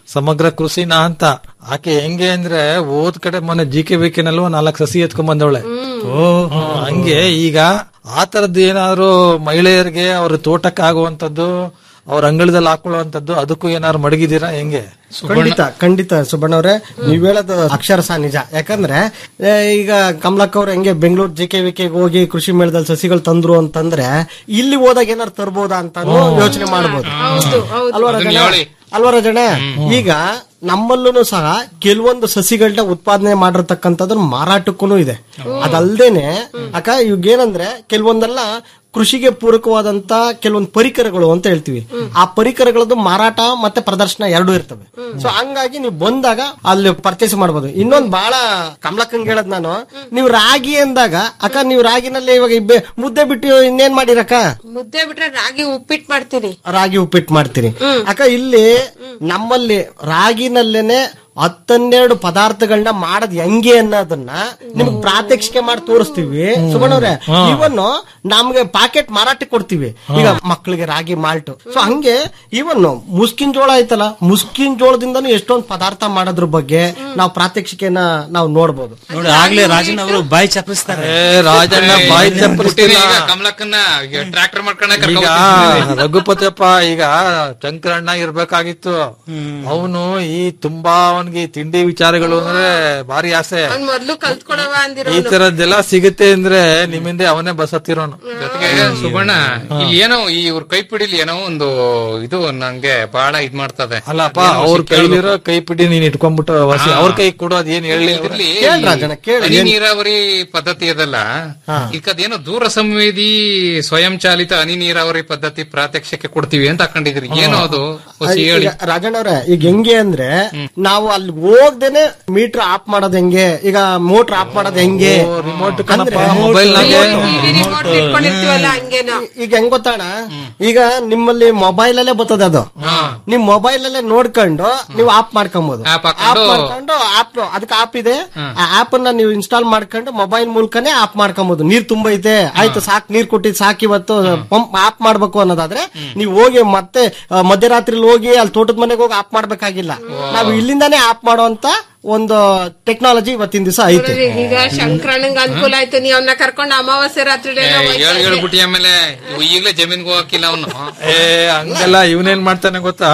S10: ಸಮಗ್ರ ಕೃಷಿನ ಅಂತ ಆಕೆ ಹೆಂಗೆ ಅಂದ್ರೆ ಓದ್ ಕಡೆ ಮೊನ್ನೆ ಜಿ ಕೆ ವಿಕೆನಲ್ಲೂ ನಾಲ್ಕು ಸಸಿ ಎತ್ಕೊಂಡ್ ಬಂದವಳೆ ಹ್ಮ್, ಹಂಗೆ ಈಗ ಆ ತರದ್ದು ಏನಾದ್ರು ಮಹಿಳೆಯರಿಗೆ ಅವ್ರ ತೋಟಕ್ಕೆ ಆಗುವಂತದ್ದು ಅವ್ರ ಅಂಗಳದಲ್ಲಿ ಹಾಕೊಳ್ಳುವಂತದ್ದು ಅದಕ್ಕೂ ಏನಾದ್ರು ಮಡಗಿದೀರಾ ಹೆಂಗೆ
S12: ಖಂಡಿತ ಖಂಡಿತ ಸುಬ್ಬಣ್ಣವ್ರೆ ನೀವ್ ಹೇಳೋದು ಅಕ್ಷರಶಃ ನಿಜ ಯಾಕಂದ್ರೆ ಏ, ಈಗ ಕಮಲಕ್ಕ ಅವ್ರು ಹೆಂಗೆ ಬೆಂಗಳೂರು ಜೆ ಕೆ ವಿ ಹೋಗಿ ಕೃಷಿ ಮೇಳದಲ್ಲಿ ಸಸಿಗಳು ತಂದ್ರು ಅಂತಂದ್ರೆ ಇಲ್ಲಿ ಹೋದಾಗ ಏನಾರು ತರ್ಬೋದಾ ಅಂತಾನು ಯೋಚನೆ ಮಾಡ್ಬೋದು ಅಲ್ವಾ
S9: ಅದನ್ನ
S12: ರಾಜಣ್ಣ?
S9: ಹೇಳಿ.
S12: ಅಲ್ವಾ ರಾಜಣ್ಣ ಈಗ ನಮ್ಮಲ್ಲೂ ಸಹ ಕೆಲವೊಂದು ಸಸಿಗಳನ್ನ ಉತ್ಪಾದನೆ ಮಾಡಿರ್ತಕ್ಕಂಥದ್ದು ಮಾರಾಟಕ್ಕೂ ಇದೆ ಅದಲ್ದೇನೆ ಅಕ್ಕ ಇವಾಗೇನಂದ್ರೆ ಕೆಲವೊಂದೆಲ್ಲ ಕೃಷಿಗೆ ಪೂರಕವಾದಂತ ಕೆಲವೊಂದು ಪರಿಕರಗಳು ಅಂತ ಹೇಳ್ತೀವಿ ಆ ಪರಿಕರಗಳದ್ದು ಮಾರಾಟ ಮತ್ತೆ ಪ್ರದರ್ಶನ ಎರಡೂ ಇರ್ತವೆ ಸೊ ಹಂಗಾಗಿ ನೀವು ಬಂದಾಗ ಅಲ್ಲಿ ಪರ್ಚೇಸ್ ಮಾಡಬಹುದು ಇನ್ನೊಂದ್ ಬಹಳ ಕಮಲಕ್ಕಂಗ್ ಹೇಳದ್ ನಾನು ನೀವು ರಾಗಿ ಅಂದಾಗ ಅಕ್ಕ ನೀವು ರಾಗಿನಲ್ಲಿ ಇವಾಗ ಈ ಬೆ- ಮುದ್ದೆ ಬಿಟ್ಟು ಇನ್ನೇನ್ ಮಾಡಿರಕ್ಕ
S3: ಮುದ್ದೆ ಬಿಟ್ರೆ ರಾಗಿ ಉಪ್ಪಿಟ್ಟು ಮಾಡ್ತೀರಿ
S12: ರಾಗಿ ಉಪ್ಪಿಟ್ಟು ಮಾಡ್ತೀರಿ ಅಕ್ಕ ಇಲ್ಲಿ ನಮ್ಮಲ್ಲಿ ರಾಗಿನಲ್ಲೇನೆ ಹತ್ತನ್ನೆರಡು ಪದಾರ್ಥಗಳನ್ನ ಮಾಡದ್ ಹೆಂಗೆ ಅನ್ನೋದನ್ನ ನಿಮ್ಗೆ ಪ್ರಾತ್ಯಕ್ಷಿಕೆ ಮಾಡಿ ತೋರಿಸ್ತೀವಿ ಸುಮಣ್ಣವ್ರೆ ಇವನ್ ನಮ್ಗೆ ಪಾಕೆಟ್ ಮಾರಾಟಕ್ಕೆ ಕೊಡ್ತೀವಿ ಈಗ ಮಕ್ಕಳಿಗೆ ರಾಗಿ ಮಾಲ್ಟ್ ಸೊ ಹಂಗೆ ಇವನ್ ಮುಸ್ಕಿನ್ ಜೋಳ ಐತಲ್ಲ ಮುಸ್ಕಿನ್ ಜೋಳದಿಂದನೂ ಎಷ್ಟೊಂದು ಪದಾರ್ಥ ಮಾಡೋದ್ರ ಬಗ್ಗೆ ನಾವು ಪ್ರಾತ್ಯಕ್ಷಿಕೆನ ನಾವು ನೋಡ್ಬೋದು
S11: ನೋಡಿ ಆಗ್ಲೇ ರಾಜನ್ ಅವರು ಬಾಯಿ ಚಪ್ಪಿಸ್ತಾರೆ
S10: ಏ ರಾಜಣ್ಣ ಬಾಯಿ ಚಪ್ಪರಿಸ್ತಿಲ್ಲ
S9: ಈಗ ಕಮಲಕ್ಕನ್ನ ಟ್ರ್ಯಾಕ್ಟರ್ ಮಾಡ್ಕೊಂಡ
S10: ಈಗ ರಘುಪತಿಯಪ್ಪ ಈಗ ಶಂಕರಣ್ಣ ಇರ್ಬೇಕಾಗಿತ್ತು ಅವನು ಈ ತುಂಬಾ ಅವನಿಗೆ ತಿಂಡಿ ವಿಚಾರಗಳು ಅಂದ್ರೆ ಭಾರಿ ಆಸೆ
S3: ಅವ್ನ್ ಮೊದ್ಲು ಕಲ್ತ್ಕೊಡವ ಅಂದಿರೋ
S10: ಈ ತರದ್ದೆಲ್ಲ ಸಿಗುತ್ತೆ ಅಂದ್ರೆ ನಿಮ್ಮಿಂದ ಅವನೇ ಬಸ್ ಹತ್ತಿರೋನು
S9: ಜೊತೆಗೆ ಸುಬಣ್ಣ ಇಲ್ಲಿ ಏನೋ ಈ ಇವ್ರ ಕೈ ಪಿಡಿಲಿ ಏನೋ ಒಂದು ಇದು ನಂಗೆ ಬಹಳ ಇದ್ ಮಾಡ್ತದೆ
S10: ಅಲ್ಲಪ್ಪ
S9: ಏನೋ
S10: ಅವ್ರ
S9: ಸಿಕ್ಕೇಳ್ಬೇಕು.
S10: ಕೈಲಿರೋ ಕೈ ಪಿಡಿ ನೀನ್ ಇಟ್ಕೊಂಡ್ಬಿಟ್ಟು ವಸಿ
S9: ಹಾ.
S10: ಅವ್ರ ಕೈ ಕೊಡೋದ್ ಏನ್ ಹೇಳಿ
S9: ಇದ್ರಲ್ಲಿ
S12: ಕೇಳ್ ರಾಜಣ್ಣ, ಕೇಳ್.
S9: ಹನಿ
S12: ಏನ್-
S9: ನೀರಾವರಿ ಪದ್ಧತಿ ಅದಲ್ಲ ಈಗದೇನೋ ದೂರ ಸಂವೇದಿ ಸ್ವಯಂ ಚಾಲಿತ ಹನಿ ನೀರಾವರಿ ಪದ್ಧತಿ ಪ್ರಾತ್ಯಕ್ಷಿಕೆ ಕೊಡ್ತೀವಿ ಅಂತ ಹಾಕೊಂಡಿದ್ರಿ ಏನೋ ಅದು ಹೊಸಿ ಹೇಳಿ
S12: ಈಗ ರಾಜಣ್ಣವ್ರೆ ಈಗ ಹೆಂಗೆ ಅಂದ್ರೆ ನಾವು ಅಲ್ಲಿ ಹೋಗ್ದೇನೆ ಮೀಟರ್ ಆಫ್ ಮಾಡೋದ್ ಹೆಂಗೆ ಈಗ ಮೋಟರ್ ಆಫ್ ಮಾಡೋದ್ ಹೆಂಗೆ
S10: ರಿಮೋಟ್
S12: ಅಂದ್ರೆ
S10: ಮೊಬೈಲ್ ನಾಗೆ
S3: ರಿಮೋಟ್ ಇಟ್ಕೊಂಡಿರ್ತೀವಲ್ಲ ಹಂಗೇನೋ
S12: ಈಗ ಹೆಂಗ್ ಗೊತ್ತಾಣ ಈಗ ನಿಮ್ಮಲ್ಲಿ ಮೊಬೈಲ್ ಅಲ್ಲೇ ಬರ್ತದೆ ಅದು ನಿಮ್ ಮೊಬೈಲ್ ಅಲ್ಲೇ ನೋಡ್ಕೊಂಡು ನೀವು ಆಫ್ ಮಾಡ್ಕೊಬಹುದು
S9: App
S12: ಆಫ್
S9: ಹಾಕೊಂಡು-
S12: ಮಾಡ್ಕೊಂಡು ಆಪ್ ಅದಕ್ಕೆ ಆಪ್ ಇದೆ ಆ ಆಪ್ ಅನ್ನ ನೀವು ಇನ್ಸ್ಟಾಲ್ ಮಾಡ್ಕೊಂಡು ಮೊಬೈಲ್ ಮೂಲಕನೇ ಆಫ್ ಮಾಡ್ಕೊಬಹುದು ನೀರ್ ತುಂಬೈತೆ ಆಯ್ತು ಸಾಕ್ ನೀರ್ ಕೊಟ್ಟಿದ್ ಸಾಕ್ ಇವತ್ತು ಪಂಪ್ ಆಫ್ ಮಾಡ್ಬೇಕು ಅನ್ನೋದಾದ್ರೆ ನೀವು ಹೋಗಿ ಮತ್ತೆ ಆ, ಮಧ್ಯರಾತ್ರಿ ಹೋಗಿ ಅಲ್ಲಿ ತೋಟದ ಮನೆಗೆ ಹೋಗಿ ಆಫ್ ಮಾಡ್ಬೇಕಾಗಿಲ್ಲ ನಾವು ಇಲ್ಲಿಂದಾನೇ ಆಫ್ ಮಾಡುವಂತ ಒಂದು ಟೆಕ್ನಾಲಜಿ ಇವತ್ತಿನ ದಿವಸ ಐತೆ
S3: ಈಗ ಶಂಕರಣ್ಣಂಗ್ ಅನುಕೂಲ ಆಯ್ತು ನೀವ್ ಅವ್ನ ಕರ್ಕೊಂಡು ಅಮಾವಾಸ್ಯೆ ರಾತ್ರಿ
S9: ಏಳು ಏಳು ಬಿಟ್ಟಿ ಆಮೇಲೆ ಇವ್ ಈಗ್ಲೇ ಜಮೀನ್ಗೆ ಹೋಗಕ್ಕಿಲ್ಲ ಅವನು
S10: ಏ ಹಂಗಲ್ಲ ಇವನೇನ್ ಮಾಡ್ತಾನೆ ಗೊತ್ತಾ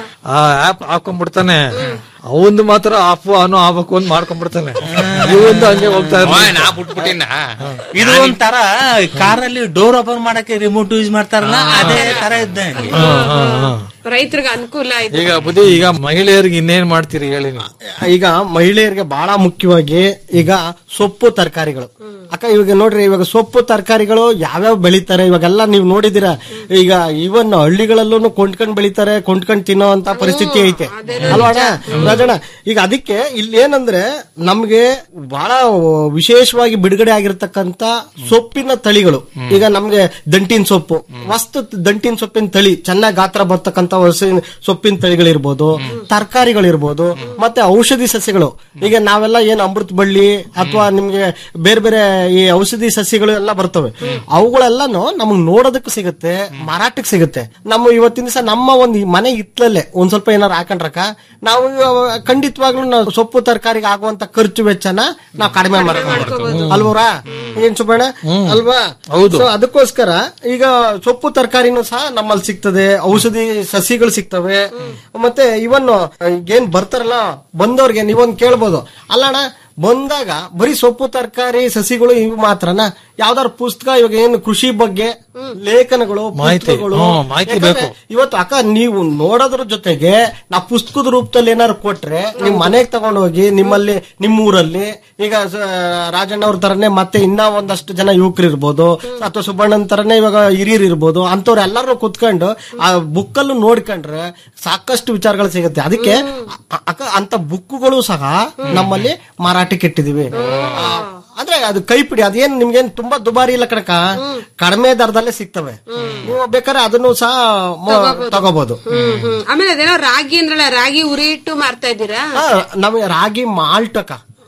S10: ಆ ಆಪ್ ಹಾಕೊಂಡ್ಬಿಡ್ತಾನೆ ಅವಂದು ಮಾತ್ರ ಆಫ್ ಅವನು ಆಗ್ಬೇಕು ಅಂತ ಮಾಡ್ಕೊಂಡ್ಬಿಡ್ತಾನೆ ಇವಂದು ಹಂಗೆ ಹೋಗ್ತಾ ಇರ್ತಾನೆ.
S9: ನಾ ಬಿಟ್ಬಿಟ್ಟಿನ
S11: ಇದು ಒಂಥರ ಕಾರಲ್ಲಿ ಡೋರ್ ಓಪನ್ ಮಾಡಕ್ಕೆ ರಿಮೋಟ್ ಯೂಸ್ ಮಾಡ್ತಾರಲ್ಲ ಅದೇ ತರ ಇದ್ದಂಗೆ
S10: ಹಾ, ಹಾ, ಹಾ.
S3: ರೈತರಿಗೆ ಅನುಕೂಲ ಆಯ್ತು
S10: ಈಗ ಬುದ್ಧಿ ಈಗ ಮಹಿಳೆಯರಿಗೆ ಇನ್ನೇನ್ ಮಾಡ್ತೀರಿ ಹೇಳಿ ನೀವು
S12: ಈಗ ಮಹಿಳೆಯರಿಗೆ ಬಹಳ ಮುಖ್ಯವಾಗಿ ಈಗ ಸೊಪ್ಪು ತರಕಾರಿಗಳು ಅಕ್ಕ ಇವಾಗ ನೋಡ್ರಿ ಇವಾಗ ಸೊಪ್ಪು ತರಕಾರಿಗಳು ಯಾವ್ಯಾವ ಬೆಳಿತಾರೆ ಇವಾಗೆಲ್ಲ ನೀವು ನೋಡಿದಿರ ಈಗ ಇವನ್ ಹಳ್ಳಿಗಳಲ್ಲೂ ಕೊಂಡ್ಕೊಂಡ್ ಬೆಳಿತಾರೆ ಕೊಂಡ್ಕೊಂಡ್ ತಿನ್ನೋ ಅಂತ ಪರಿಸ್ಥಿತಿ ಐತೆ ಅಲ್ವಾ ಅಣ್ಣ? ರಾಜಣ್ಣ ಈಗ ಅದಕ್ಕೆ ಇಲ್ಲಿ ಏನಂದ್ರೆ ನಮ್ಗೆ ಬಹಳ ವಿಶೇಷವಾಗಿ ಬಿಡುಗಡೆ ಆಗಿರ್ತಕ್ಕಂತ ಸೊಪ್ಪಿನ ತಳಿಗಳು ಈಗ ನಮ್ಗೆ ದಂಟಿನ ಸೊಪ್ಪು ವಸ್ತು ದಂಟಿನ ಸೊಪ್ಪಿನ ತಳಿ ಚೆನ್ನಾಗಿ ಗಾತ್ರ ಬರ್ತಕ್ಕಂತ ಹೊಸ- ಸೊಪ್ಪಿನ ತಳಿಗಳಿರ್ಬೋದು ತರಕಾರಿಗಳಿರ್ಬೋದು ಮತ್ತೆ ಔಷಧಿ ಸಸ್ಯಗಳು ಈಗ ನಾವೆಲ್ಲ ಏನ್ ಅಮೃತ ಬಳ್ಳಿ ಅಥವಾ ನಿಮ್ಗೆ ಬೇರೆ ಬೇರೆ ಈ ಔಷಧಿ ಸಸ್ಯಗಳು ಎಲ್ಲ ಬರ್ತವೆ ಅವುಗಳೆಲ್ಲಾನು ನಮಗ್ ನೋಡೋದಕ್ಕೂ ಸಿಗುತ್ತೆ ಮಾರಾಟಕ್ಕೆ ಸಿಗುತ್ತೆ ನಮ್ಮ ಇವತ್ತಿನ ದಿವಸ ನಮ್ಮ ಒಂದು ಮನೆ ಹಿತ್ಲಲ್ಲೇ ಒಂದ್ ಸ್ವಲ್ಪ ಏನಾರು ಹಾಕೊಂಡ್ರಕ ನಾವು ಇವ- ಖಂಡಿತವಾಗ್ಲೂ ನಾವು ಸೊಪ್ಪು ತರಕಾರಿಗೆ ಆಗುವಂತ ಖರ್ಚು ವೆಚ್ಚನ ನಾವು ಕಡಿಮೆ ಮಾಡ್ಕೋಬಹುದು ಅಲ್ವರಾ ಏನ್ ಸುಬ್ಬಣ್ಣ ಅಲ್ವಾ
S10: ಹೌದು.
S12: So ಅದಕ್ಕೋಸ್ಕರ ಈಗ ಸೊಪ್ಪು ತರಕಾರಿನೂ ಸಹ ನಮ್ಮಲ್ಲಿ ಸಿಗ್ತದೆ ಔಷಧಿ ಸಸಿಗಳು ಸಿಗ್ತವೆ ಮತ್ತೆ ಇವನ್ ಏನ್ ಬರ್ತಾರಲ್ಲ ಬಂದವ್ರಿಗೆ ನೀವೊಂದ್ ಕೇಳ್ಬೋದು ಅಲ್ಲಣ್ಣ ಬಂದಾಗ ಬರೀ ಸೊಪ್ಪು ತರಕಾರಿ ಸಸಿಗಳು ಇವು ಮಾತ್ರನ ಯಾವ್ದಾದ್ರು ಪುಸ್ತಕ ಇವಾಗ ಏನು ಕೃಷಿ ಬಗ್ಗೆ ಲೇಖನಗಳು
S10: ಮಾಹಿತಿ.
S12: ಪುಸ್ತಕಗಳು
S10: ಹ್ಮ್, ಮಾಹಿತಿ
S12: ಯಾಕಂದ್ರೆ
S10: ಬೇಕು.
S12: ಇವತ್ತು ಅಕ್ಕ ನೀವು ನೋಡೋದ್ರ ಜೊತೆಗೆ ನಾ ಪುಸ್ತಕದ ರೂಪದಲ್ಲಿ ಏನಾದ್ರು ಕೊಟ್ರೆ ನಿಮ್ ಮನೆಗ್ ತಗೊಂಡೋಗಿ ನಿಮ್ಮಲ್ಲಿ ನಿಮ್ಮ ಊರಲ್ಲಿ ಈಗ ಸ- ರಾಜಣ್ಣ ಅವ್ರ ತರನೇ ಮತ್ತೆ ಇನ್ನ ಒಂದಷ್ಟು ಜನ ಯುವಕರು ಇರ್ಬೋದು ಅಥವಾ ಸುಬ್ಬಣ್ಣನ ತರನೇ ಇವಾಗ ಹಿರಿಯರು ಇರ್ಬೋದು ಅಂತವ್ರು ಎಲ್ಲರೂ ಕುತ್ಕೊಂಡು ಆ ಬುಕ್ಕಲ್ಲೂ ನೋಡ್ಕೊಂಡ್ರೆ ಸಾಕಷ್ಟು ವಿಚಾರಗಳು ಸಿಗುತ್ತೆ ಅದಕ್ಕೆ ಅ- ಅಕ್ಕ ಅಂತ ಬುಕ್ಕುಗಳು ಸಹ ನಮ್ಮಲ್ಲಿ ಮಾರಾಟಕ್ಕೆ ಇಟ್ಟಿದೀವಿ ಆ, ಅಂದ್ರೆ ಅದು ಕೈಪಿಡಿ ಅದೇನ್ ನಿಮ್ಗೇನ್ ತುಂಬಾ ದುಬಾರಿ ಇಲ್ಲ ಕಣಕ ಕಡಿಮೆ ದರದಲ್ಲೇ ಸಿಗ್ತವೆ ನೀವು ಬೇಕಾದ್ರೆ ಅದನ್ನು ಸಹ ಮ- ತಗೋಬಹುದು
S3: ಹ್ಮ್ ಹ್ಮ್ ಆಮೇಲೆ ಅದೇನೋ ರಾಗಿ ಅಂದ್ರಲ್ಲ ರಾಗಿ ಉರಿ ಇಟ್ಟು ಮಾರ್ತಾ ಇದ್ದೀರಾ
S12: ಆ, ನಮಗೆ ರಾಗಿ ಮಾಲ್ಟ್ ಅಕ್ಕ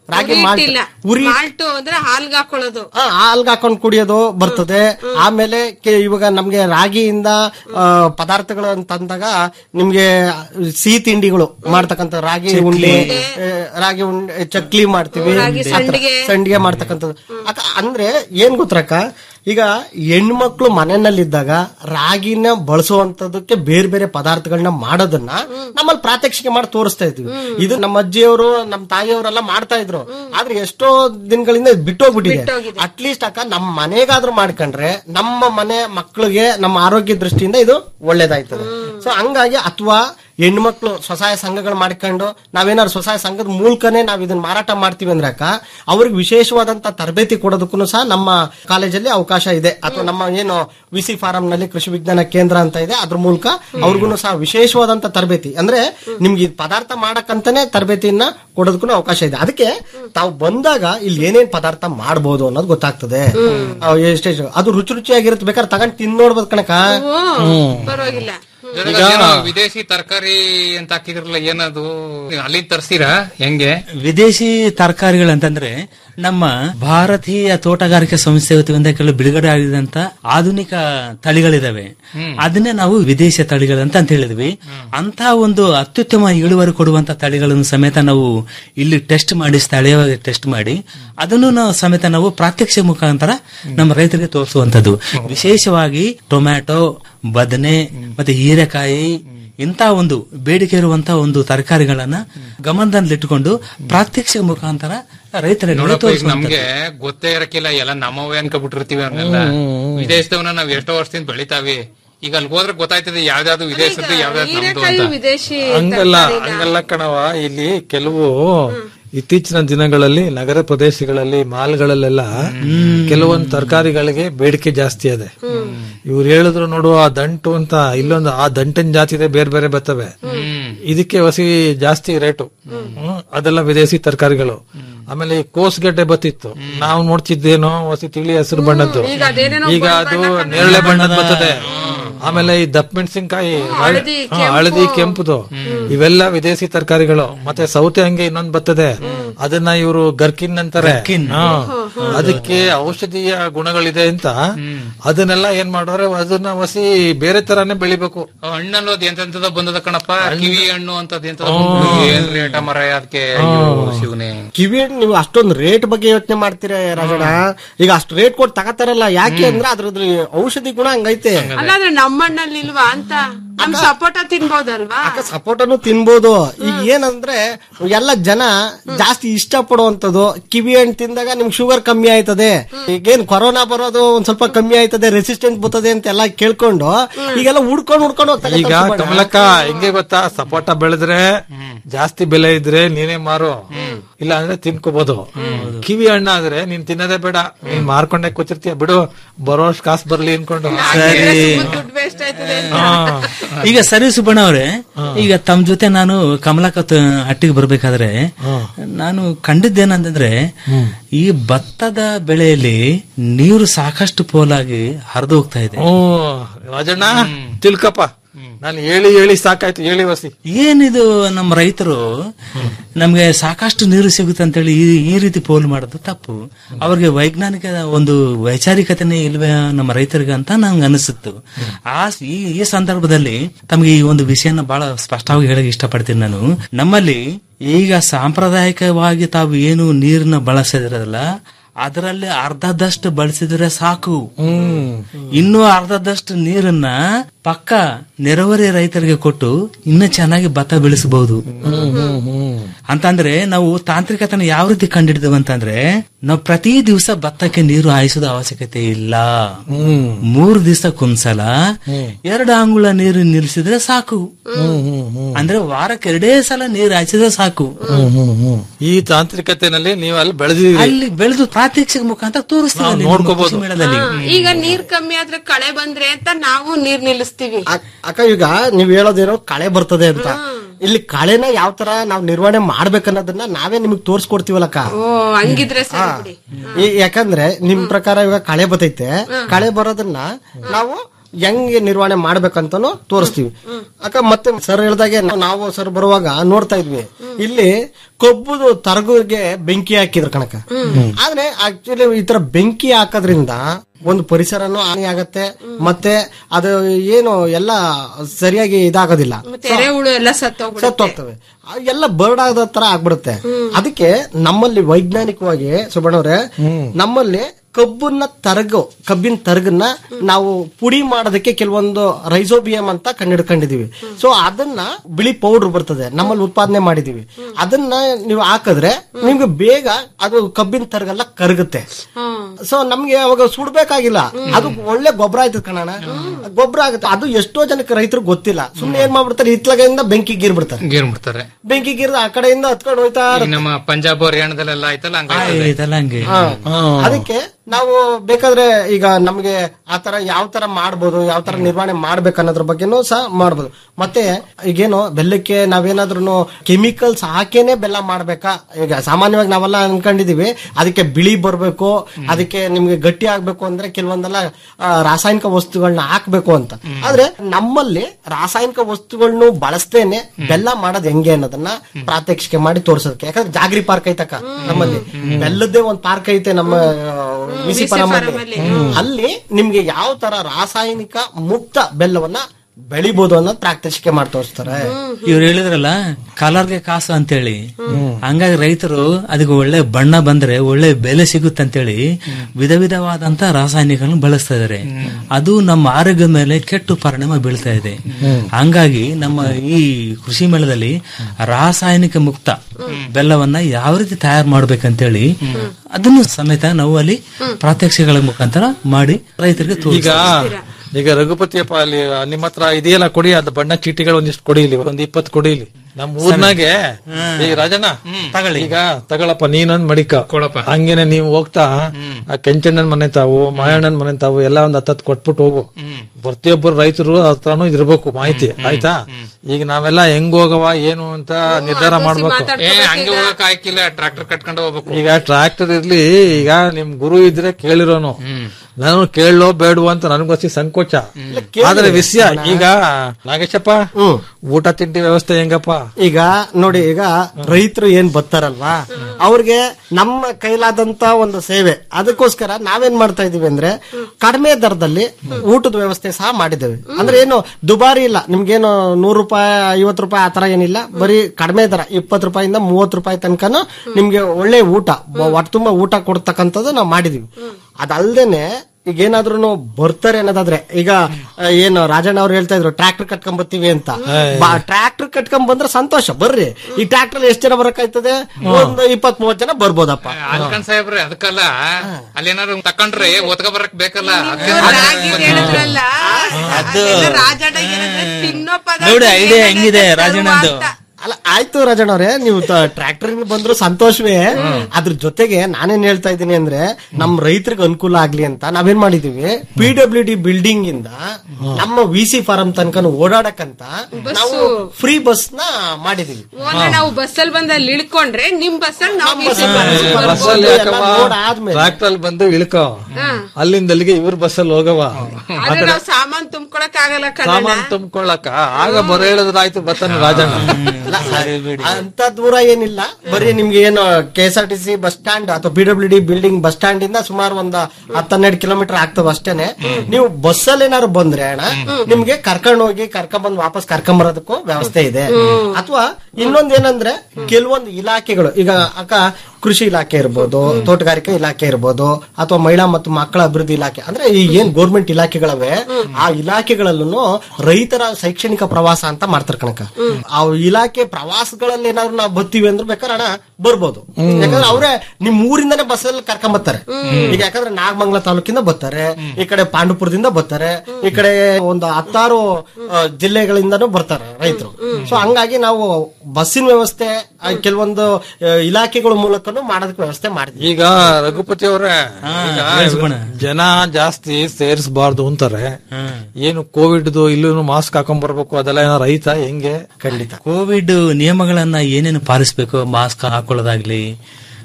S12: ರಾಗಿ
S3: ಉರಿ
S12: ಮಾಲ್ಟ್
S3: ಇಟ್ಟಿಲ್ಲ.
S12: ಉರಿ
S3: ಮಾಲ್ಟು ಅಂದ್ರೆ ಹಾಲ್ಗೆ ಹಾಕೊಳ್ಳೋದು
S12: ಆ, ಹಾಲ್ಗ್ ಹಾಕೊಂಡ್ ಕುಡಿಯೋದು ಬರ್ತದೆ ಆಮೇಲೆ ಕೆ- ಇವಾಗ ನಮ್ಗೆ ರಾಗಿಯಿಂದ ಆ, ಪದಾರ್ಥಗಳು ಅಂತಂದಾಗ ನಿಮ್ಗೆ ಸಿಹಿ ತಿಂಡಿಗಳು ಮಾಡ್ತಕ್ಕಂಥ ರಾಗಿ ಉಂಡೆ ಆ, ರಾಗಿ ಉಂಡೆ ಚಕ್ಲಿ ಮಾಡ್ತೀವಿ
S3: ರಾಗಿ
S12: ಆ ಥರ
S3: ಸಂಡಿಗೆ.
S12: ಸಂಡಿಗೆ ಮಾಡ್ತಕ್ಕಂಥದ್ದು ಅಕ್ಕ ಅಂದ್ರೆ ಏನ್ ಗೊತ್ತರಕ್ಕ ಈಗ ಹೆಣ್ಮಕ್ಳು ಮನೆಯಲ್ಲಿದ್ದಾಗ ರಾಗಿನ ಬಳಸುವಂತದಕ್ಕೆ ಬೇರೆ ಬೇರೆ ಪದಾರ್ಥಗಳನ್ನ ಮಾಡೋದನ್ನ ನಮ್ಮಲ್ಲಿ ಪ್ರಾತ್ಯಕ್ಷಿಕೆ ಮಾಡಿ ತೋರಿಸ್ತಾ ಇದ್ವಿ ಇದು ನಮ್ಮ ಅಜ್ಜಿಯವರು ನಮ್ಮ ತಾಯಿಯವರೆಲ್ಲ ಮಾಡ್ತಾ ಇದ್ರು ಆದ್ರೆ ಎಷ್ಟೋ ದಿನಗಳಿಂದ ಇದ್ ಬಿಟ್ಟೋಗ್ಬಿಟ್ಟಿದೆ ಅಟ್ಲೀಸ್ಟ್ ಅಕ್ಕ ನಮ್ಮ ಮನೆಗಾದ್ರೂ ಮಾಡ್ಕೊಂಡ್ರೆ ನಮ್ಮ ಮನೆ ಮಕ್ಕಳಿಗೆ ನಮ್ಮ ಆರೋಗ್ಯ ದೃಷ್ಟಿಯಿಂದ ಇದು ಒಳ್ಳೇದಾಯ್ತದೆ ಸೊ ಹಂಗಾಗಿ ಅಥವಾ ಹೆಣ್ಮಕ್ಳು ಸ್ವಸಹಾಯ ಸಂಘಗಳು ಮಾಡ್ಕೊಂಡು ನಾವೇನಾದ್ರು ಸ್ವಸಹಾಯ ಸಂಘದ ಮೂಲಕನೇ ನಾವ್ ಇದನ್ನ ಮಾರಾಟ ಮಾಡ್ತೀವಿ ಅಂದ್ರೆ ಅಕ್ಕ ಅವ್ರಿಗೆ ವಿಶೇಷವಾದಂತ ತರಬೇತಿ ಕೊಡೋದಕ್ಕೂ ಸಹ ನಮ್ಮ ಕಾಲೇಜಲ್ಲಿ ಅವಕಾಶ ಇದೆ ಅಥವಾ ನಮ್ಮ ಏನು ವಿ ಸಿ ಫಾರಂ ನಲ್ಲಿ ಕೃಷಿ ವಿಜ್ಞಾನ ಕೇಂದ್ರ ಅಂತ ಇದೆ ಅದ್ರ ಮೂಲಕ ಅವ್ರಿಗೂ ಸಹ ವಿಶೇಷವಾದಂತ ತರಬೇತಿ ಅಂದ್ರೆ ನಿಮ್ಗೆ ಈ ಪದಾರ್ಥ ಮಾಡಕ್ಕಂತಾನೆ ತರಬೇತಿಯನ್ನ ಕೊಡೋದಕ್ಕೂ ಅವಕಾಶ ಇದೆ ಅದಕ್ಕೆ ತಾವು ಬಂದಾಗ ಇಲ್ಲಿ ಏನೇನ್ ಪದಾರ್ಥ ಮಾಡಬಹುದು ಅನ್ನೋದು ಗೊತ್ತಾಗ್ತದೆ ಆ, ಎಷ್ಟೇ ಅದು ರುಚಿ ರುಚಿಯಾಗಿರುತ್ತೆ ಬೇಕಾದ್ರೆ ತಗೊಂಡ್ ತಿಂದ್ ನೋಡ್ಬೋದು ಕಣಕ
S3: ಪರವಾಗಿಲ್ಲ
S9: ಜೊತೆಗೆ ಅದೇನೋ ವಿದೇಶಿ ತರಕಾರಿ ಅಂತ ಹಾಕಿದ್ರಲ್ಲ ಏನದು ನೀವು ಅಲ್ಲಿಂದ ತರ್ಸ್ತೀರಾ ಹೆಂಗೆ
S11: ವಿದೇಶಿ ತರಕಾರಿಗಳಂತಂದ್ರೆ ನಮ್ಮ ಭಾರತೀಯ ತೋಟಗಾರಿಕೆ ಸಂಸ್ಥೆ ವತಿಯಿಂದ ಕೆಲವು ಬಿಡುಗಡೆ ಆಗಿದಂತ ಆಧುನಿಕ ತಳಿಗಳಿದಾವೆ ಅದನ್ನೇ ನಾವು ವಿದೇಶಿ ತಳಿಗಳಂತ ಅಂತ ಹೇಳಿದ್ವಿ ಅಂತ ಒಂದು ಅತ್ಯುತ್ತಮ ಇಳುವರಿ ಕೊಡುವಂತ ತಳಿಗಳನ್ನು ಸಮೇತ ನಾವು ಇಲ್ಲಿ ಟೆಸ್ಟ್ ಮಾಡಿ ಸ್ಥಳೀಯವಾಗಿ ಟೆಸ್ಟ್ ಮಾಡಿ ಅದನ್ನು ನಾವು ಸಮೇತ ನಾವು ಪ್ರಾತ್ಯಕ್ಷಿಕ ಮುಖಾಂತರ ನಮ್ಮ ರೈತರಿಗೆ ತೋರಿಸುವಂತದ್ದು ವಿಶೇಷವಾಗಿ ಟೊಮ್ಯಾಟೊ ಬದನೆ ಮತ್ತೆ ಹೀರೆಕಾಯಿ ಇಂಥ ಒಂದು ಬೇಡಿಕೆ ಇರುವಂತಹ ಒಂದು ತರಕಾರಿಗಳನ್ನ ಗಮನದಲ್ಲಿಟ್ಟುಕೊಂಡು ಪ್ರಾತ್ಯಕ್ಷಿಕ ಮುಖಾಂತರ ರೈತರಿಗೆ
S9: ನೋಡಪ್ಪ ಈಗ
S11: ತೋರಿಸುವಂತದ್ದು.
S9: ನಮ್ಗೆ ಗೊತ್ತೇ ಇರಕ್ಕಿಲ್ಲ ಎಲ್ಲ ನಮ್ಮವೇ ಅನ್ಕೊಬಿಟ್ಟಿರ್ತೀವಿ ಅವನ್ನೆಲ್ಲ ವಿದೇಶದವನ್ನ ನಾವ್ ಎಷ್ಟೋ ವರ್ಷದಿಂದ ಬೆಳಿತಾವಿ ಈಗ ಅಲ್ಲಿ ಹೋದ್ರೆ ಗೊತ್ತಾಯ್ತದೆ ಯಾವ್ದಾವ್ದು ವಿದೇಶದ್ದು ಯಾವ್ದಾವ್ದು ನಮ್ದು
S3: ಹೀರೆಕಾಯಿ
S9: ಅಂತ
S3: ವಿದೇಶಿ
S10: ಹಂಗಲ್ಲ
S3: ತರ್ಕಾರಿನಾ?
S10: ಹಂಗಲ್ಲ ಕಣವ ಇಲ್ಲಿ ಕೆಲವು ಇತ್ತೀಚಿನ ದಿನಗಳಲ್ಲಿ ನಗರ ಪ್ರದೇಶಗಳಲ್ಲಿ ಮಾಲ್ಗಳಲ್ಲೆಲ್ಲ ಕೆಲವೊಂದು ತರಕಾರಿಗಳಿಗೆ ಬೇಡಿಕೆ ಜಾಸ್ತಿ ಇದೆ ಇವ್ರು ಹೇಳಿದ್ರು ನೋಡು ಆ ದಂಟು ಅಂತ ಇಲ್ಲೊಂದು ಆ ದಂಟಿನ ಜಾತಿದೆ ಬೇರೆ ಬೇರೆ ಬರ್ತವೆ ಇದಕ್ಕೆ ಹೊಸಿ ಜಾಸ್ತಿ ರೇಟು ಹ್ಮ್. ಅದೆಲ್ಲ ವಿದೇಶಿ ತರಕಾರಿಗಳು ಆಮೇಲೆ ಈ ಕೋಸ್ಗೆಡ್ಡೆ ಬತ್ತಿತ್ತು ನಾವು ನೋಡ್ತಿದ್ದೇನೋ ಹೊಸಿ ತಿಳಿ ಹಸಿರು ಬಣ್ಣದ್ದು
S3: ಈಗ ಅದೇನೇನೋ
S10: ಈಗ
S3: ಬಣ್ಣ
S10: ಅದು
S3: ಬಣ್ಣ
S10: ನೇರಳೆ ಬಣ್ಣದ ಬರ್ತದೆ ಆಮೇಲೆ ಈ ದಪ್ಪ ಮೆಣಸಿನ್ಕಾಯಿ
S3: ಹಳದಿ,
S10: ಹಾ, ಹಳದಿ ಕೆಂಪುದು ಇವೆಲ್ಲ ವಿದೇಶಿ ತರಕಾರಿಗಳು ಮತ್ತೆ ಸೌತೆ ಹಂಗೆ ಇನ್ನೊಂದ್ ಬರ್ತದೆ ಅದನ್ನ ಇವರು ಗರ್ಕಿನ್ ಅಂತಾರೆ ಹಾ. ಅದಕ್ಕೆ ಔಷಧೀಯ ಗುಣಗಳಿದೆ ಅಂತ ಅದನ್ನೆಲ್ಲ ಏನ್ ಮಾಡೋರೆ ಅದನ್ನ ಹೊಸಿ ಬೇರೆ ತರಾನೇ ಬೆಳಿಬೇಕು
S9: ಆ ಹಣ್ಣಲ್ಲೋದ್ ಎಂತೆಂತದ ಬಂದದ ಕಣಪ್ಪ ಕಿವಿ ಹಣ್ಣು ಅಂತದ್ ಎಂತದ ಏನ್ ರೇಟ ಮರ ಅದಕ್ಕೆ ಶಿವನೇ
S12: ಕಿವಿ ಹಣ್ಣು ನೀವು ಅಷ್ಟೊಂದು ರೇಟ್ ಬಗ್ಗೆ ಯೋಚನೆ ಮಾಡ್ತೀರಾ ರಾಜಣ್ಣ ಈಗ ಅಷ್ಟು ರೇಟ್ ಕೊಟ್ಟು ತಗತಾರಲ್ಲ ಯಾಕೆ ಅಂದ್ರೆ ಅದ್ರದ್ದು ಔಷಧಿ ಗುಣ ಹಂಗೈತೆ
S3: ಅಲ್ಲಾದ್ರೆ ನಮ್ಮಣ್ಣಲ್ಲಿ ಇಲ್ವಾ ಅಂತ ನಮ್ ಸಪೋಟ ತಿನ್ಬೋದಲ್ವಾ
S12: ಸಪೋಟನು ತಿನ್ಬೋದು ಈಗ ಏನಂದ್ರೆ ಎಲ್ಲ ಜನ ಜಾಸ್ತಿ ಇಷ್ಟ ಪಡುವಂತದ್ದು ಕಿವಿ ಹಣ್ಣು ತಿಂದಾಗ ನಿಮ್ಗೆ ಶುಗರ್ ಕಮ್ಮಿ ಆಯ್ತದೆ ಈಗೇನ್ ಕೊರೋನಾ ಬರೋದು ಒಂದ್ ಸ್ವಲ್ಪ ಕಮ್ಮಿ ಆಯ್ತದೆ ರೆಸಿಸ್ಟೆಂಟ್ ಬರ್ತದೆ ಅಂತ ಎಲ್ಲ ಕೇಳ್ಕೊಂಡು ಈಗೆಲ್ಲ ಹುಡ್ಕೊಂಡು ಹುಡ್ಕೊಂಡು ಹೋಗ್ತಾರೆ
S10: ಈಗ ಕಮಲಕ್ಕ ಹೆಂಗೆ ಗೊತ್ತಾ ಸಪೋಟ ಬೆಳೆದ್ರೆ ಜಾಸ್ತಿ ಬೆಲೆ ಇದ್ರೆ ನೀನೇ ಮಾರು ಇಲ್ಲ ಅಂದ್ರೆ ತಿನ್ಕೋಬಹುದು ಕಿವಿ ಹಣ್ಣ ಆದ್ರೆ ನೀನ್ ತಿನ್ನೋದೇ ಬೇಡ ನೀನ್ ಮಾರ್ಕೊಂಡೆ ಕೂತಿರ್ತೀಯ ಬಿಡು ಬರೋಷ್ಟು ಕಾಸು ಬರ್ಲಿ ಅನ್ಕೊಂಡು
S11: ಸರಿ
S3: ದುಡ್ಡು ವೇಸ್ಟ್ ಆಯ್ತದೆ
S10: ಹಾ.
S11: ಈಗ ಸರಿ ಸುಬ್ಬಣ್ಣ ಅವರೇ ಈಗ ತಮ್ಮ ಜೊತೆ ನಾನು ಕಮಲಾಕತ್ ಹಟ್ಟಿಗೆ ಬರ್ಬೇಕಾದ್ರೆ ನಾನು ಕಂಡಿದ್ದೇನಂತಂದ್ರೆ ಈ ಭತ್ತದ ಬೆಳೆಯಲ್ಲಿ ನೀರು ಸಾಕಷ್ಟು ಪೋಲಾಗಿ ಹರಿದು ಹೋಗ್ತಾ ಇದೆ
S10: ಓ ರಾಜಣ್ಣ ತಿಳ್ಕಪ್ಪ ನಾನು ಹೇಳಿ ಹೇಳಿ ಸಾಕಾಯ್ತು ಹೇಳಿ ವಸಿ
S11: ಏನಿದು ನಮ್ಮ ರೈತರು ನಮ್ಗೆ ಸಾಕಷ್ಟು ನೀರು ಸಿಗುತ್ತೆ ಅಂತೇಳಿ ಈ ಈ ರೀತಿ ಪೋಲು ಮಾಡೋದು ತಪ್ಪು ಅವ್ರಿಗೆ ವೈಜ್ಞಾನಿಕ ಒಂದು ವೈಚಾರಿಕತೆನೇ ಇಲ್ವೇ ನಮ್ಮ ರೈತರಿಗೆ ಅಂತ ನಂಗೆ ಅನಿಸುತ್ತು ಆ ಈ ಈ ಸಂದರ್ಭದಲ್ಲಿ ತಮಗೆ ಈ ಒಂದು ವಿಷಯನ ಬಹಳ ಸ್ಪಷ್ಟವಾಗಿ ಹೇಳಕ್ ಇಷ್ಟಪಡ್ತೀನಿ ನಾನು ನಮ್ಮಲ್ಲಿ ಈಗ ಸಾಂಪ್ರದಾಯಿಕವಾಗಿ ತಾವು ಏನು ನೀರನ್ನ ಬಳಸಿದಿರಲ್ಲ ಅದರಲ್ಲಿ ಅರ್ಧದಷ್ಟು ಬಳಸಿದ್ರೆ ಸಾಕು ಇನ್ನು ಅರ್ಧದಷ್ಟು ನೀರನ್ನ ಪಕ್ಕ ನೆರೆಹೊರೆ ರೈತರಿಗೆ ಕೊಟ್ಟು ಇನ್ನು ಚೆನ್ನಾಗಿ ಭತ್ತ ಬೆಳೆಸಬಹುದು ಅಂತಂದ್ರೆ ನಾವು ತಾಂತ್ರಿಕತನ ಯಾವ ರೀತಿ ಕಂಡಿಡಿದೇವೆ ಅಂತಂದ್ರೆ ನಾವು ಪ್ರತಿ ದಿವಸ ಭತ್ತಕ್ಕೆ ನೀರು ಹಾಯಿಸೋದು ಅವಶ್ಯಕತೆ ಇಲ್ಲ ಮೂರು ದಿವಸಕ್ಕೊಂದ್ಸಲ ಎರಡು ಅಂಗುಳ ನೀರು ನಿಲ್ಲಿಸಿದ್ರೆ ಸಾಕು ಅಂದ್ರೆ ವಾರಕ್ಕೆ ಎರಡೇ ಸಲ ನೀರು ಹಾಯಿಸಿದ್ರೆ ಸಾಕು
S10: ಈ ತಾಂತ್ರಿಕತೆನಲ್ಲಿ ನೀವು ಅಲ್ಲಿ ಬೆಳೆದಿದ್ದೀರಿ
S11: ಅಲ್ಲಿ ಬೆಳೆದು ಪ್ರಾತ್ಯಕ್ಷಿಕ ಮುಖಾಂತರ ತೋರಿಸ್ತೀವಿ ಅಲ್ಲಿ ನಮ್ಮ
S10: ನೋಡ್ಕೋಬಹುದು.
S11: ಕೃಷಿ ಮೇಳದಲ್ಲಿ.
S3: ಈಗ ನೀರ್ ಕಮ್ಮಿ ಆದ್ರೆ ಕಳೆ ಬಂದ್ರೆ ಅಂತ ನಾವು ನೀರ್ ನಿಲ್ಲಿಸ್ತೀವಿ
S12: ಅಕ್ಕ ಈಗ ನೀವ್ ಹೇಳೋದೇನೋ ಕಳೆ ಬರ್ತದೆ ಅಂತ ಇಲ್ಲಿ ಕಳೆನ ಯಾವ ತರ ನಾವ್ ನಿರ್ವಹಣೆ ಮಾಡ್ಬೇಕನ್ನೋದನ್ನ ನಾವೇ ನಿಮಗ್ ತೋರ್ಸ್ಕೊಡ್ತೀವಲ್ಲಕ್ಕ
S3: ಓ ಹಂಗಿದ್ರೆ ಸರಿ ಬಿಡಿ
S12: ಈ- ಯಾಕಂದ್ರೆ ನಿಮ್ ಪ್ರಕಾರ ಇವಾಗ ಕಳೆ ಬರ್ತೈತೆ ಕಳೆ ಬರೋದನ್ನ ನಾವು ಹೆಂಗೆ ನಿರ್ವಹಣೆ ಮಾಡ್ಬೇಕಂತಾನು ತೋರಿಸ್ತೀವಿ ಅಕ್ಕ ಮತ್ತೆ ಸರ್ ಹೇಳ್ದಾಗೆ ನಾವು ಸರ್ ಬರುವಾಗ ನೋಡ್ತಾ ಇದ್ವಿ ಇಲ್ಲಿ ಕೊಬ್ಬುದು ತರಗುಗೆ ಬೆಂಕಿ ಹಾಕಿದ್ರು ಕಣಕ ಆದ್ರೆ ಆಕ್ಚುಲಿ ಈ ತರ ಬೆಂಕಿ ಹಾಕೋದ್ರಿಂದ ಒಂದು ಪರಿಸರನೂ ಹಾನಿ ಆಗತ್ತೆ ಮತ್ತೆ ಅದು ಏನು ಎಲ್ಲ ಸರಿಯಾಗಿ ಇದಾಗೋದಿಲ್ಲ
S3: ತೆರೆ ಹುಳು ಎಲ್ಲ ಸತ್ತೋಗ್ಬಿಡುತ್ತೆ
S12: ಸತ್ತೋಗ್ತವೆ ಆ ಎಲ್ಲ ಬರ್ಡ್ ಆದ ತರ ಆಗ್ಬಿಡುತ್ತೆ ಅದಕ್ಕೆ ನಮ್ಮಲ್ಲಿ ವೈಜ್ಞಾನಿಕವಾಗಿ ಸುಬ್ಬಣ್ಣವ್ರೆ ನಮ್ಮಲ್ಲಿ ಕಬ್ಬನ್ನ ತರಗು ಕಬ್ಬಿನ ತರಗನ್ನ ನಾವು ಪುಡಿ ಮಾಡೋದಕ್ಕೆ ಕೆಲವೊಂದು ರೈಸೋಬಿಯಂ ಅಂತ ಕಂಡಿಡ್ಕೊಂಡಿದೀವಿ ಸೊ ಅದನ್ನ ಬಿಳಿ ಪೌಡರ್ ಬರ್ತದೆ ನಮ್ಮಲ್ಲಿ ಉತ್ಪಾದನೆ ಮಾಡಿದೀವಿ ಅದನ್ನ ನೀವು ಹಾಕಿದ್ರೆ ನಿಮ್ಗೆ ಬೇಗ ಅದು ಕಬ್ಬಿನ ತರಗೆಲ್ಲ ಕರಗುತ್ತೆ ಸೊ ನಮ್ಗೆ ಅವಾಗ ಸುಡ್ಬೇಕಾಗಿಲ್ಲ ಅದು ಒಳ್ಳೆ ಗೊಬ್ಬರ ಆಯ್ತದ ಕಣಣ ಗೊಬ್ಬರ ಆಗುತ್ತೆ ಅದು ಎಷ್ಟೋ ಜನಕ್ಕೆ ರೈತರು ಗೊತ್ತಿಲ್ಲ ಸುಮ್ನೆ ಏನ್ ಮಾಡ್ಬಿಡ್ತಾರೆ ಇತ್ಲಗಿಂದ ಬೆಂಕಿ ಗೀರ್ಬಿಡ್ತಾರೆ
S9: ಗೀರ್ ಬಿಡ್ತಾರೆ
S12: ಬೆಂಕಿ ಗೀರ್ದ ಆ ಕಡೆಯಿಂದ ಹತ್ಕೊಂಡು ಹೋಯ್ತಾ
S9: ಈಗ ನಮ್ಮ ಪಂಜಾಬ್ ಹರಿಯಾಣದಲ್ಲೆಲ್ಲ ಆಯ್ತಲ್ಲ ಹಂಗಾಯ್ತದೆ
S11: ಇದೆಲ್ಲ ಹಂಗೆ
S12: ಹಾ. ಅದಕ್ಕೆ ನಾವು ಬೇಕಾದ್ರೆ ಈಗ ನಮ್ಗೆ ಆತರ ಯಾವ ತರ ಮಾಡ್ಬೋದು ಯಾವ ತರ ನಿರ್ವಹಣೆ ಮಾಡ್ಬೇಕು ಅನ್ನೋದ್ರ ಬಗ್ಗೆನೂ ಸಹ ಮಾಡ್ಬೋದು ಮತ್ತೆ ಈಗೇನು ಬೆಲ್ಲಕ್ಕೆ ನಾವೇನಾದ್ರೂ ಕೆಮಿಕಲ್ಸ್ ಹಾಕೇನೆ ಬೆಲ್ಲ ಮಾಡ್ಬೇಕಾ ಈಗ ಸಾಮಾನ್ಯವಾಗಿ ನಾವೆಲ್ಲ ಅನ್ಕೊಂಡಿದೀವಿ ಅದಕ್ಕೆ ಬಿಳಿ ಬರ್ಬೇಕು ಅದಕ್ಕೆ ನಿಮ್ಗೆ ಗಟ್ಟಿ ಆಗ್ಬೇಕು ಅಂದ್ರೆ ಕೆಲವೊಂದೆಲ್ಲ ಆ, ರಾಸಾಯನಿಕ ವಸ್ತುಗಳನ್ನ ಹಾಕ್ಬೇಕು ಅಂತ ಆದ್ರೆ ನಮ್ಮಲ್ಲಿ ರಾಸಾಯನಿಕ ವಸ್ತುಗಳನ್ನು ಬಳಸ್ತೇನೆ ಬೆಲ್ಲ ಮಾಡೋದ್ ಹೆಂಗೆ ಅನ್ನೋದನ್ನ ಪ್ರಾತ್ಯಕ್ಷಿಕೆ ಮಾಡಿ ತೋರ್ಸೋದಕ್ಕೆ ಯಾಕಂದ್ರೆ ಜಾಗ್ರಿ ಪಾರ್ಕ್ ಐತಕ್ಕ ನಮ್ಮಲ್ಲಿ ಬೆಲ್ಲದ್ದೇ ಒಂದ್ ಪಾರ್ಕ್ ಐತೆ ನಮ್ಮ ವಿಸಿ ಪರಮಲ್ಲಿ ಅಲ್ಲಿ ನಿಮ್ಗೆ ಯಾವ ತರ ರಾಸಾಯನಿಕ ಮುಕ್ತ ಬೆಲ್ಲವನ್ನ ಬೆಳಿಬಹುದು ಅನ್ನೋದು ಪ್ರಾತ್ಯಕ್ಷಿಕೆ ಮಾಡಿ ತೋರಿಸ್ತಾರೆ
S11: ಇವ್ರು ಹೇಳಿದ್ರಲ್ಲ ಕಲರ್ಗೆ ಕಾಸು ಅಂತೇಳಿ ಹಂಗಾಗಿ ರೈತರು ಅದಕ್ಕೆ ಒಳ್ಳೆ ಬಣ್ಣ ಬಂದ್ರೆ ಒಳ್ಳೆ ಬೆಲೆ ಸಿಗುತ್ತೆ ಅಂತೇಳಿ ವಿಧ ವಿಧವಾದಂತ ರಾಸಾಯನಿಕಗಳನ್ನು ಬಳಸ್ತಾ ಇದಾರೆ ಅದು ನಮ್ಮ ಆರೋಗ್ಯದ ಮೇಲೆ ಕೆಟ್ಟು ಪರಿಣಾಮ ಬೀಳ್ತಾ ಇದೆ ಹಂಗಾಗಿ ನಮ್ಮ ಈ ಕೃಷಿ ಮೇಳದಲ್ಲಿ ರಾಸಾಯನಿಕ ಮುಕ್ತ ಬೆಲ್ಲವನ್ನ ಯಾವ ರೀತಿ ತಯಾರು ಮಾಡ್ಬೇಕಂತೇಳಿ ಅದನ್ನು ಸಮೇತ ನಾವು ಅಲ್ಲಿ ಪ್ರಾತ್ಯಕ್ಷಿಗಳ ಮುಖಾಂತರ ಮಾಡಿ ರೈತರಿಗೆ
S10: ಈಗ
S11: ತೋರಿಸ್ತೀವಿ
S10: ಈಗ ರಘುಪತಿಯಪ್ಪ ಅಲ್ಲಿ ನಿಮ್ಮ ಹತ್ರ ಇದೆಯಲ್ಲ ಕೊಡಿ ಅದು ಬಣ್ಣ ಚೀಟಿಗಳು ಒಂದಿಷ್ಟು ಕೊಡಿ ಇಲ್ಲಿ ಒಂದ್ ಇಪ್ಪತ್ತು ಕೊಡಿ ಇಲ್ಲಿ ನಮ್ಮ ಊರ್ನಾಗೆ ಈ ರಾಜಣ್ಣ ತಗೊಳ್ಳಿ ಈಗ ತಗೊಳಪ್ಪ ನೀನೊಂದ್ ಮಡಿಕ
S9: ಕೊಡಪ್ಪ
S10: ಹಂಗೇನೆ ನೀವು ಹೋಗ್ತಾ ಆ ಕೆಂಚಣ್ಣನ್ ಮನೆ ತಾವು ಮಾಯಣ್ಣನ್ ಮನೆ ತಾವು ಎಲ್ಲ ಒಂದ್ ಹತ್ತತ್ ಕೊಟ್ಬಿಟ್ಟು ಹೋಗು ಪ್ರತಿಯೊಬ್ಬರು ರೈತರು ಹತ್ರನೂ ಇರ್ಬೇಕು ಮಾಹಿತಿ ಆಯ್ತಾ ಈಗ ನಾವೆಲ್ಲ ಹೆಂಗ್ ಹೋಗವ ಏನು ಅಂತ ನಿರ್ಧಾರ ಮಾಡ್ಬೇಕು
S9: ಏ ಹಂಗೆ ಹೋಗಕ್ ಆಯ್ಕಿಲ್ಲ ಟ್ರಾಕ್ಟರ್ ಕಟ್ಕೊಂಡು ಹೋಗ್ಬೇಕು
S10: ಈಗ ಟ್ರಾಕ್ಟರ್ ಇರ್ಲಿ ಈಗ ನಿಮ್ ಗುರು ಇದ್ರೆ ಕೇಳಿರೋನು ನಾನು ಕೇಳೋ ಬೇಡವೋ ಅಂತ ನನಗೊಸಿ ಸಂಕೋಚ ಆದ್ರೆ ವಿಷಯ ಈಗ ನಾಗೇಶಪ್ಪ ಊಟ ತಿಂಡಿ ವ್ಯವಸ್ಥೆ ಹೆಂಗಪ್ಪ
S12: ಈಗ ನೋಡಿ ಈಗ ರೈತರು ಏನ್ ಬರ್ತಾರಲ್ವಾ ಅವ್ರಿಗೆ ನಮ್ಮ ಕೈಲಾದಂತ ಒಂದು ಸೇವೆ ಅದಕ್ಕೋಸ್ಕರ ನಾವೇನ್ ಮಾಡ್ತಾ ಇದೀವಿ ಅಂದ್ರೆ ಕಡಿಮೆ ದರದಲ್ಲಿ ಊಟದ ವ್ಯವಸ್ಥೆ ಸಹ ಮಾಡಿದ್ದೇವೆ ಅಂದ್ರೆ ಏನು ದುಬಾರಿ ಇಲ್ಲ ನಿಮ್ಗೇನು ನೂರು ರೂಪಾಯಿ ಐವತ್ತು ರೂಪಾಯಿ ಆತರ ಏನಿಲ್ಲ ಬರೀ ಕಡಿಮೆ ದರ ಇಪ್ಪತ್ತು ರೂಪಾಯಿಂದ ಮೂವತ್ತು ರೂಪಾಯಿ ತನಕನು ನಿಮ್ಗೆ ಒಳ್ಳೆ ಊಟ ಒಟ್ಟು ತುಂಬಾ ಊಟ ಕೊಡ್ತಕ್ಕಂಥದ್ದು ನಾವು ಮಾಡಿದೀವಿ ಅದಲ್ದೇನೆ ಈಗ ಏನಾದ್ರೂ ಬರ್ತಾರೆ ಅನ್ನೋದಾದ್ರೆ ಈಗ ಆ, ಏನು ರಾಜಣ್ಣ ಅವ್ರು ಹೇಳ್ತಾ ಇದ್ರು ಟ್ರ್ಯಾಕ್ಟರ್ ಕಟ್ಕೊಂಡ್ ಬರ್ತೀವಿ ಅಂತ ಟ್ರ್ಯಾಕ್ಟರ್ ಕಟ್ಕೊಂಡ್ ಬಂದ್ರೆ ಸಂತೋಷ ಬರ್ರಿ ಈ ಟ್ರ್ಯಾಕ್ಟರ್ ಎಷ್ಟು ಜನ ಬರಕಾಯ್ತದೆ ಒಂದು ಇಪ್ಪತ್ ಮೂವತ್ ಜನ ಬರ್ಬೋದಪ್ಪ
S9: ಅಲ್ಕಂಡ್ ಸಾಹೇಬ್ರೆ ಅದಕ್ಕಲ್ಲ ಅಲ್ಲೇನಾದ್ರು ತಕೊಂಡ್ರೆ ಒತ್ಕ ಬರಕ್ ಬೇಕಲ್ಲ ಅದ್ಕೆ
S3: ಹೇಳಿದ್ರಲ್ಲ
S11: ಅದು
S3: ರಾಜಣ್ಣ ಹೇಳಿದ್ರೆ ತಿನ್ನೋ ಪದಾರ್ಥ
S11: ನೋಡಿ ಐಡಿಯಾ
S3: ಏನೇನೈತೆ
S11: ಹೆಂಗಿದೆ
S3: ತರುವ
S11: ರಾಜಣ್ಣಂದು
S3: ಅಂತ.
S12: ಅಲ್ಲ ಆಯ್ತು ರಾಜಣ್ಣ ಅವ್ರೆ ನೀವು ಟ್ರ್ಯಾಕ್ಟರ್ ಬಂದ್ರು ಸಂತೋಷವೇ ಅದ್ರ ಜೊತೆಗೆ ನಾನೇನ್ ಹೇಳ್ತಾ ಇದ್ದೀನಿ ಅಂದ್ರೆ ನಮ್ ರೈತರಿಗೆ ಅನುಕೂಲ ಆಗ್ಲಿ ಅಂತ ನಾವೇನ್ ಮಾಡಿದೀವಿ ಪಿ ಡಬ್ಲ್ಯೂ ಡಿ ಬಿಲ್ಡಿಂಗ್ ಇಂದ ನಮ್ಮ ವಿ ಸಿ ಫಾರಂ ತನಕ ಓಡಾಡಕ್ಕಂತ ನಾವು ಫ್ರೀ ಬಸ್ ನ ಮಾಡಿದೀವಿ
S3: ಹೋದ್ರೆ ನಾವು ಬಸ್ಸಲ್ಲಿ ಬಂದು ಅಲ್ಲಿ ಇಳ್ಕೊಂಡ್ರೆ ನಿಮ್ ಬಸ್ಸಲ್ಲಿ ನಾವು ಬಿಸಿ
S10: ಬಸ್ಸಲ್ಲಿ
S3: ಬರ್ಬೋದು.
S10: ಯಾಕವ್ವ ಟ್ರಾಕ್ಟರ್ ಅಲ್ಲಿ ಬಂದು ಇಳ್ಕೋ ಅಲ್ಲಿಂದ ಅಲ್ಲಿಗೆ ಇವ್ರ ಬಸ್ಸಲ್ಲಿ ಹೋಗವ
S3: ಆದ್ರೆ ನಾವು ಸಾಮಾನ್ ತುಂಬ್ಕೊಳಕ್ ಆಗಲ್ಲ ಕಣ
S10: ಸಾಮಾನ್ ತುಂಬ್ಕೊಳ್ಳಕ ಆಗ ಬರ ಹೇಳಿದ್ರಾಯ್ತು ಬರ್ತಾನೆ ರಾಜಣ್ಣ
S12: ಅಂತ ದೂರ ಏನಿಲ್ಲ ಬರೀ ನಿಮ್ಗೆ ಏನು K S R T C bus stand ಅಥವಾ P W D building bus stand ಇಂದ ಸುಮಾರು ಒಂದ್ ಹತ್ತೆರಡು ಕಿಲೋಮೀಟರ್ ಆಗ್ತವ ಅಷ್ಟೇನೆ ನೀವು ಬಸ್ಸಲ್ಲಿ ಏನಾದ್ರು ಬಂದ್ರೆ ಅಣ್ಣ ನಿಮ್ಗೆ ಕರ್ಕೊಂಡ್ ಹೋಗಿ ಕರ್ಕೊಂಡ್ ಬಂದ್ ವಾಪಸ್ ಕರ್ಕೊಂಡ್ ಬರೋದಕ್ಕೂ ವ್ಯವಸ್ಥೆ ಇದೆ ಅಥವಾ ಇನ್ನೊಂದ್ ಏನಂದ್ರೆ ಕೆಲವೊಂದು ಇಲಾಖೆಗಳು ಈಗ ಅಕ್ಕ ಕೃಷಿ ಇಲಾಖೆ ಇರ್ಬೋದು ತೋಟಗಾರಿಕೆ ಇಲಾಖೆ ಇರ್ಬೋದು ಅಥವಾ ಮಹಿಳಾ ಮತ್ತು ಮಕ್ಕಳ ಅಭಿವೃದ್ಧಿ ಇಲಾಖೆ ಅಂದ್ರೆ ಈ ಏನ್ ಗೋರ್ಮೆಂಟ್ ಇಲಾಖೆಗಳವೆ ಆ ಇಲಾಖೆಗಳಲ್ಲೂ ರೈತರ ಶೈಕ್ಷಣಿಕ ಪ್ರವಾಸ ಅಂತ ಮಾಡ್ತಾರೆ ಕಣಕ ಆ ಇಲಾಖೆ ಪ್ರವಾಸಗಳಲ್ಲಿ ಏನಾದ್ರು ನಾವು ಬರ್ತೀವಿ ಅಂದ್ರೆ ಬೇಕಾದ್ರೆ ಹಣ ಬರ್ಬೋದು ಯಾಕಂದ್ರೆ ಅವರೇ ನಿಮ್ ಊರಿಂದಾನೇ ಬಸ್ಸಲ್ಲಿ ಕರ್ಕೊಂಡ್ ಬರ್ತಾರೆ ಈಗ ಯಾಕಂದ್ರೆ ನಾಗಮಂಗಲ ತಾಲೂಕಿಂದ ಬರ್ತಾರೆ ಈ ಕಡೆ ಪಾಂಡುಪುರದಿಂದ ಬರ್ತಾರೆ ಈ ಕಡೆ ಒಂದು ಹತ್ತಾರು ಆ, ಜಿಲ್ಲೆಗಳಿಂದನೂ ಬರ್ತಾರೆ ರೈತರು ಸೊ ಹಂಗಾಗಿ ನಾವು ಬಸ್ಸಿನ ವ್ಯವಸ್ಥೆ ಆ, ಕೆಲವೊಂದು ಆ, ಇಲಾಖೆಗಳ ಮೂಲಕನೂ ಮಾಡೋದಕ್ಕೆ ವ್ಯವಸ್ಥೆ ಮಾಡಿದ್ವಿ
S10: ಈಗ ರಘುಪತಿ ಅವರೇ ಈಗ ಜನ ಜಾಸ್ತಿ ಸೇರಿಸಬಾರ್ದು ಅಂತಾರೆ ಏನು ಕೋವಿಡ್ ಇಲ್ಲೂ ಮಾಸ್ಕ್ ಹಾಕೊಂಡ್ ಬರ್ಬೇಕು ಅದೆಲ್ಲ ಏನೋ ರೈತ ಹೆಂಗೆ
S12: ಖಂಡಿತ
S11: ಕೋವಿಡ್ ನಿಯಮಗಳನ್ನ ಏನೇನು ಪಾಲಿಸಬೇಕು ಮಾಸ್ಕ್ ಹಾಕೊಳ್ಳೋದಾಗ್ಲಿ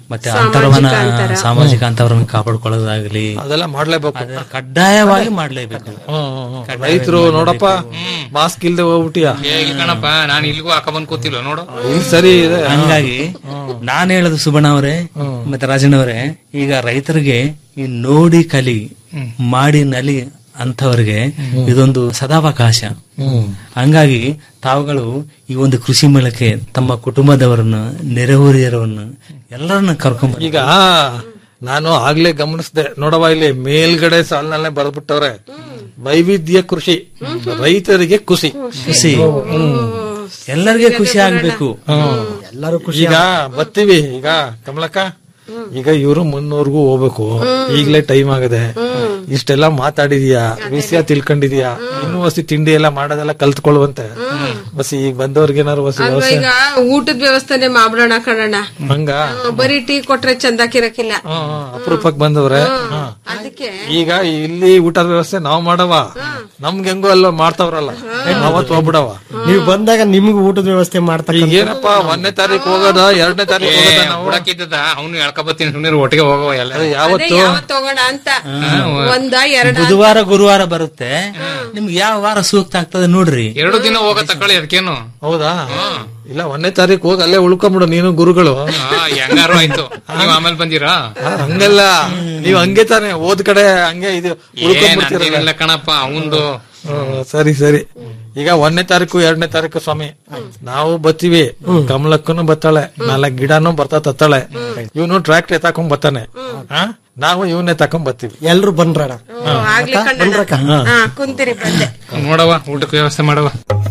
S11: ಮತ್ತೆ
S3: ಸಾಮಾಜಿಕ
S11: ಅಂತರವನ್ನ
S3: ಅಂತರ.
S11: ಸಾಮಾಜಿಕ ಅಂತರವನ್ನು ಕಾಪಾಡ್ಕೊಳ್ಳೋದಾಗ್ಲಿ
S10: ಅದೆಲ್ಲ ಮಾಡ್ಲೇಬೇಕು
S11: ಅದನ್ನ ಕಡ್ಡಾಯವಾಗಿ ಮಾಡ್ಲೇಬೇಕು
S10: ರೈತರು ನೋಡಪ್ಪ ಮಾಸ್ಕ್ ಇಲ್ದೆ ಹೋಗ್ಬಿಟ್ಟಿಯ
S9: ಏ ಇಲ್ಲ ಕಣಪ್ಪ ನಾನು ಇಲ್ಗೂ ಹಾಕ ಬಂದ್ ಕೂತಿಲ್ಲ ನೋಡು
S10: ಇಲ್ಲಿ ಸರಿ ಇದೆ
S11: ಹಂಗಾಗಿ ನಾನ್ ಹೇಳೋದು ಸುಬಣ್ಣ ಅವರೇ ಮತ್ತೆ ರಾಜಣ್ಣ ಅವರೇ ಈಗ ರೈತರಿಗೆ ಈ ನೋಡಿ ಕಲಿ ಮಾಡಿ ನಲಿ ಅಂತವರಿಗೆ ಇದೊಂದು ಸದಾವಕಾಶ ಹಂಗಾಗಿ ತಾವುಗಳು ಈ ಒಂದು ಕೃಷಿ ಮೇಳಕ್ಕೆ ತಮ್ಮ ಕುಟುಂಬದವರನ್ನು ನೆರೆಹೊರೆಯವರನ್ನು ಎಲ್ಲರನ್ನ ಕರ್ಕೊಂಡ್
S10: ಈಗ ನಾನು ಆಗ್ಲೇ ಗಮನಿಸ್ದೆ ನೋಡವ ಇಲ್ಲಿ ಮೇಲ್ಗಡೆ ಸಾಲಿನಲ್ಲೇ ಬರೆದ್ಬಿಟ್ಟವ್ರೆ ವೈವಿಧ್ಯ ಕೃಷಿ ರೈತರಿಗೆ ಖುಷಿ
S11: ಖುಷಿ ಎಲ್ಲರಿಗೆ ಖುಷಿ ಆಗ್ಬೇಕು
S12: ಎಲ್ಲರೂ ಖುಷಿ
S10: ಈಗ ಬರ್ತೀವಿ ಈಗ ಕಮಲಕ್ಕ ಈಗ ಇವರು ಮುನ್ನೂರ್ಗೂ ಹೋಗ್ಬೇಕು ಈಗ್ಲೇ ಟೈಮ್ ಆಗದೆ ಇಷ್ಟೆಲ್ಲ ಮಾತಾಡಿದೀಯಾ ವಿಷಯ ತಿಳ್ಕೊಂಡಿದೀಯಾ ಇನ್ನೂ ವಸಿ ತಿಂಡಿ ಎಲ್ಲ ಮಾಡೋದೆಲ್ಲ ಕಲ್ತ್ಕೊಳ್ಳುವಂತೆ ಬಸ್ ಈಗ ಬಂದವ್ರಿಗೆ ಏನಾರು ವಸಿ
S3: ಅಲ್ವಾ
S10: ವ್ಯವಸ್ಥೆ
S3: ಈಗ ಊಟದ ವ್ಯವಸ್ಥೆನೆ ಮಾಡ್ಬಿಡೋಣ ಕಣಣ್ಣ
S10: ಹಂಗ
S3: ಹ್ಮ್, ಬರೀ ಟೀ ಕೊಟ್ರೆ ಚಂದಾಕಿರಕ್ಕಿಲ್ಲ
S10: ಅಪರೂಪಕ್ಕೆ ಬಂದವ್ರೆ ಹಾ.
S3: ಅದಕ್ಕೆ
S10: ಈಗ ಇಲ್ಲಿ ಊಟದ ವ್ಯವಸ್ಥೆ ನಾವ್ ಮಾಡವ ನಮ್ಗೆ ಹೆಂಗೋ ಅಲ್ವಾ ಮಾಡ್ತಾವ್ರಲ್ಲ ಅವತ್ ಹೋಗ್ಬಿಡವ
S12: ನೀವು ಬಂದಾಗ ನಿಮ್ಗೆ ಊಟದ ವ್ಯವಸ್ಥೆ ಮಾಡ್ತಾ
S10: ಈಗ ಏನಪ್ಪ ಒಂದನೇ ತಾರೀಕು ಹೋಗೋದ ಎರಡನೇ ತಾರೀಕು ಹೋಗೋದ ನಾವು
S9: ಹುಡಕಿದ್ದದ ಅವ್ನು ಹೇಳ್ಕೊಬತ್ತೀನಿ ಸುಮ್ಮನೆ ಒಟ್ಟಿಗೆ ಹೋಗವ ಎಲ್ಲ
S3: ಅದೇ
S10: ಯಾವತ್ತು
S3: ಯಾವತ್ ತಗೋಣ ಅಂತ ಒಂದ ಎರಡ
S11: ಬುಧವಾರ ಗುರುವಾರ ಬರುತ್ತೆ ನಿಮ್ಗೆ ಯಾವ ವಾರ ಸೂಕ್ತ ಆಗ್ತದೆ ನೋಡ್ರಿ
S9: ಎರಡು ದಿನ ಹೋಗ ತಕೊಳ್ಳಿ ಅದಕ್ಕೇನು
S10: ಹೌದಾ ಇಲ್ಲ ಒಂದನೇ ತಾರೀಕು ಹೋಗಿ ಅಲ್ಲೇ ಉಳ್ಕೊಂಬಿಡು ನೀನು ಗುರುಗಳು
S9: ಆ, ಹೆಂಗಾರು ಆಯ್ತು ನೀವ್ ಆಮೇಲೆ ಬಂದಿರಾ
S10: ಆ, ಹಂಗಲ್ಲ ನೀವ್ ಹಂಗೆ ತಾನೆ ಹೋದ್ ಕಡೆ ಹಂಗೆ ಇದು ಉಳ್ಕೊಂಡ್ಬಿಡ್ತೀರಲ್ಲ
S9: ಏನಿಲ್ಲ ಕಣಪ್ಪ ಅವಂದು
S10: ಹ್ಮ್, ಸರಿ ಸರಿ ಈಗ ಒಂದನೇ ತಾರೀಕು ಎರಡನೇ ತಾರೀಕು ಸ್ವಾಮಿ ನಾವು ಬತ್ತೀವಿ ಕಮಲಕ್ಕನು ಬತ್ತಾಳೆ ನಾಲ್ಕು ಗಿಡನು ಬರ್ತಾ ತತ್ತಾಳೆ ಇವನು ಟ್ರ್ಯಾಕ್ಟರ್ ಎತ್ತಾಕೊಂಡ್ ಬರ್ತಾನೆ ಆ? ನಾವು ಇವನ್ನೇ ತಕೊಂಡ್ ಬರ್ತೀವಿ
S12: ಎಲ್ರು ಬಂದ್ರಣ
S3: ಆಗ್ಲಿ ಕಣ್ಣ ಹಾ ಕುಂತಿರಿ ಬಂದೆ
S9: ನೋಡವ ಊಟಕ್ಕೆ ವ್ಯವಸ್ಥೆ ಮಾಡವ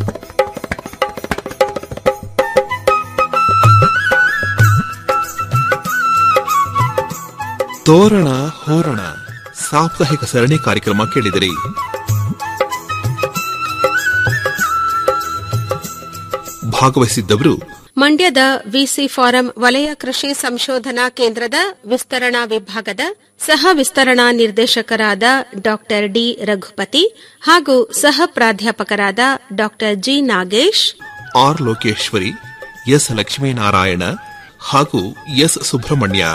S8: ತೋರಣ ಹೋರಣ ಸಾಪ್ತಾಹಿಕ ಸರಣಿ ಕಾರ್ಯಕ್ರಮ ಕೇಳಿದಿರಿ ಭಾಗವಹಿಸಿದ್ದವರು
S3: ಮಂಡ್ಯದ ವಿಸಿ ಫಾರಂ ವಲಯ ಕೃಷಿ ಸಂಶೋಧನಾ ಕೇಂದ್ರದ ವಿಸ್ತರಣಾ ವಿಭಾಗದ ಸಹ ವಿಸ್ತರಣಾ ನಿರ್ದೇಶಕರಾದ ಡಾಕ್ಟರ್ ಡಿ ರಘುಪತಿ ಹಾಗೂ ಸಹ ಪ್ರಾಧ್ಯಾಪಕರಾದ doctor G Nagesh
S8: R Lokeshwari S Lakshminarayana ಹಾಗೂ ಎಸ್ ಸುಬ್ರಹ್ಮಣ್ಯ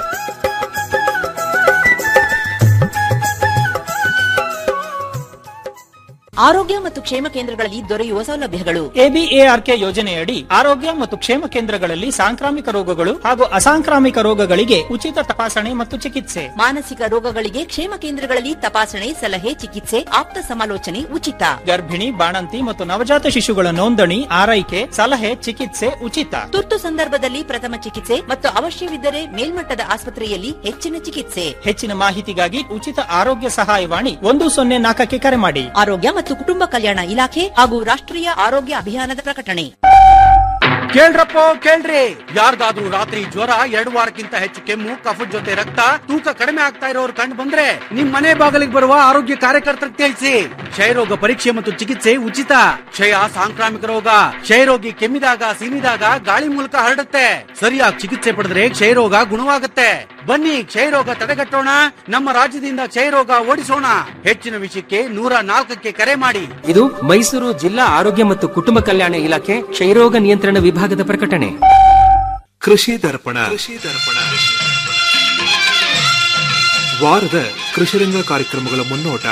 S6: ಆರೋಗ್ಯ ಮತ್ತು ಕ್ಷೇಮ ಕೇಂದ್ರಗಳಲ್ಲಿ ದೊರೆಯುವ ಸೌಲಭ್ಯಗಳು
S13: ಎಬಿಎಆರ್ಕೆ ಯೋಜನೆಯಡಿ ಆರೋಗ್ಯ ಮತ್ತು ಕ್ಷೇಮ ಕೇಂದ್ರಗಳಲ್ಲಿ ಸಾಂಕ್ರಾಮಿಕ ರೋಗಗಳು ಹಾಗೂ ಅಸಾಂಕ್ರಾಮಿಕ ರೋಗಗಳಿಗೆ ಉಚಿತ ತಪಾಸಣೆ ಮತ್ತು ಚಿಕಿತ್ಸೆ
S6: ಮಾನಸಿಕ ರೋಗಗಳಿಗೆ ಕ್ಷೇಮ ಕೇಂದ್ರಗಳಲ್ಲಿ ತಪಾಸಣೆ ಸಲಹೆ ಚಿಕಿತ್ಸೆ ಆಪ್ತ ಸಮಾಲೋಚನೆ ಉಚಿತ
S13: ಗರ್ಭಿಣಿ ಬಾಣಂತಿ ಮತ್ತು ನವಜಾತ ಶಿಶುಗಳ ನೋಂದಣಿ ಆರೈಕೆ ಸಲಹೆ ಚಿಕಿತ್ಸೆ ಉಚಿತ
S6: ತುರ್ತು ಸಂದರ್ಭದಲ್ಲಿ ಪ್ರಥಮ ಚಿಕಿತ್ಸೆ ಮತ್ತು ಅವಶ್ಯವಿದ್ದರೆ ಮೇಲ್ಮಟ್ಟದ ಆಸ್ಪತ್ರೆಯಲ್ಲಿ ಹೆಚ್ಚಿನ ಚಿಕಿತ್ಸೆ
S13: ಹೆಚ್ಚಿನ ಮಾಹಿತಿಗಾಗಿ ಉಚಿತ ಆರೋಗ್ಯ ಸಹಾಯವಾಣಿ ಒಂದು ಸೊನ್ನೆ ನಾಲ್ಕಕ್ಕೆ ಕರೆ ಮಾಡಿ
S6: ಆರೋಗ್ಯ ಮತ್ತು ಕುಟುಂಬ ಕಲ್ಯಾಣ ಇಲಾಖೆ ಹಾಗೂ ರಾಷ್ಟ್ರೀಯ ಆರೋಗ್ಯ ಅಭಿಯಾನದ ಪ್ರಕಟಣೆ
S14: ಕೇಳ್ರಪ್ಪೋ ಕೇಳ್ರಿ ಯಾರ್ದಾದ್ರೂ ರಾತ್ರಿ ಜ್ವರ ಎರಡು ವಾರಕ್ಕಿಂತ ಹೆಚ್ಚು ಕೆಮ್ಮು ಕಫದ ಜೊತೆ ರಕ್ತ ತೂಕ ಕಡಿಮೆ ಆಗ್ತಾ ಇರೋರು ಕಂಡು ಬಂದ್ರೆ ನಿಮ್ ಮನೆ ಬಾಗಿಲಿಗೆ ಬರುವ ಆರೋಗ್ಯ ಕಾರ್ಯಕರ್ತರಿಗೆ ತಿಳಿಸಿ ಕ್ಷಯರೋಗ ಪರೀಕ್ಷೆ ಮತ್ತು ಚಿಕಿತ್ಸೆ ಉಚಿತ ಕ್ಷಯ ಸಾಂಕ್ರಾಮಿಕ ರೋಗ ಕ್ಷಯರೋಗಿ ಕೆಮ್ಮಿದಾಗ ಸೀನಿದಾಗ ಗಾಳಿ ಮೂಲಕ ಹರಡುತ್ತೆ ಸರಿಯಾಗಿ ಚಿಕಿತ್ಸೆ ಪಡೆದ್ರೆ ಕ್ಷಯರೋಗ ಗುಣವಾಗುತ್ತೆ ಬನ್ನಿ ಕ್ಷಯರೋಗ ತಡೆಗಟ್ಟೋಣ ನಮ್ಮ ರಾಜ್ಯದಿಂದ ಕ್ಷಯರೋಗ ಓಡಿಸೋಣ ಹೆಚ್ಚಿನ ವಿಷಯಕ್ಕೆ ನೂರ ನಾಲ್ಕಕ್ಕೆ ಕರೆ ಮಾಡಿ
S15: ಇದು ಮೈಸೂರು ಜಿಲ್ಲಾ ಆರೋಗ್ಯ ಮತ್ತು ಕುಟುಂಬ ಕಲ್ಯಾಣ ಇಲಾಖೆ ಕ್ಷಯರೋಗ ನಿಯಂತ್ರಣ ವಿಭಾಗದ ಪ್ರಕಟಣೆ
S8: ಕೃಷಿ ದರ್ಪಣ ಕೃಷಿ ದರ್ಪಣ ವಾರದ ಕೃಷಿರಂಗ ಕಾರ್ಯಕ್ರಮಗಳ ಮುನ್ನೋಟ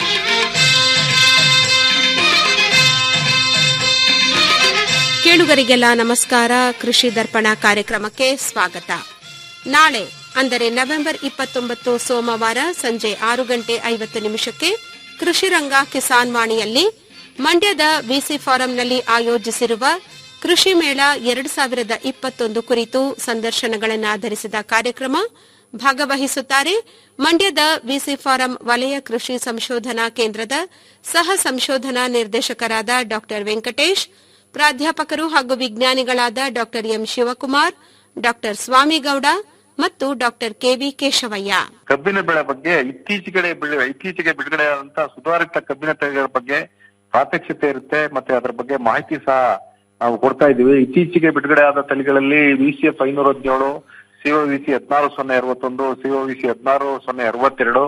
S3: ಕೇಳುಗರಿಗೆಲ್ಲ ನಮಸ್ಕಾರ ಕೃಷಿ ದರ್ಪಣ ಕಾರ್ಯಕ್ರಮಕ್ಕೆ ಸ್ವಾಗತ ನಾಳೆ ಅಂದರೆ ನವೆಂಬರ್ ಇಪ್ಪತ್ತೊಂಬತ್ತು ಸೋಮವಾರ ಸಂಜೆ ಆರು ಗಂಟೆ ಐವತ್ತು ನಿಮಿಷಕ್ಕೆ ಕೃಷಿ ರಂಗ ಕಿಸಾನ್ ವಾಣಿಯಲ್ಲಿ ಮಂಡ್ಯದ ವಿಸಿ ಫಾರಂನಲ್ಲಿ ಆಯೋಜಿಸಿರುವ ಕೃಷಿ ಮೇಳ ಎರಡು ಸಾವಿರದ ಇಪ್ಪತ್ತೊಂದು ಕುರಿತು ಸಂದರ್ಶನಗಳನ್ನಾಧರಿಸಿದ ಕಾರ್ಯಕ್ರಮ ಭಾಗವಹಿಸುತ್ತಾರೆ ಮಂಡ್ಯದ ವಿಸಿ ಫಾರಂ ವಲಯ ಕೃಷಿ ಸಂಶೋಧನಾ ಕೇಂದ್ರದ ಸಹ ಸಂಶೋಧನಾ ನಿರ್ದೇಶಕರಾದ ಡಾ ವೆಂಕಟೇಶ್ ಪ್ರಾಧ್ಯಾಪಕರು ಹಾಗೂ ವಿಜ್ಞಾನಿಗಳಾದ ಡಾ ಎಂ ಶಿವಕುಮಾರ್ ಡಾ ಸ್ವಾಮಿಗೌಡ ಮತ್ತು ಡಾ ಕೆವಿ ಕೇಶವಯ್ಯ
S16: ಕಬ್ಬಿನ ಬೆಳೆ ಬಗ್ಗೆ ಇತ್ತೀಚೆಗೆ ಬೆಳೆ ಇತ್ತೀಚೆಗೆ ಬಿಡುಗಡೆ ಆದಂತ ಸುಧಾರಿತ ಕಬ್ಬಿನ ತಳಿಗಳ ಬಗ್ಗೆ ಪ್ರಾತ್ಯಕ್ಷತೆ ಇರುತ್ತೆ ಮತ್ತೆ ಅದರ ಬಗ್ಗೆ ಮಾಹಿತಿ ಸಹ ನಾವು ಕೊಡ್ತಾ ಇದ್ದೀವಿ ಇತ್ತೀಚೆಗೆ ಬಿಡುಗಡೆ ಆದ ತಳಿಗಳಲ್ಲಿ ವಿಸಿಎಫ್ ಐನೂರ ಹದಿನೇಳು ಸಿಒ ವಿಸಿ ಹದಿನಾರು ಸೊನ್ನೆ ಅರವತ್ತೊಂದು ಸಿಒ ವಿಸಿ ಹದಿನಾರು ಸೊನ್ನೆ ಅರವತ್ತೆರಡು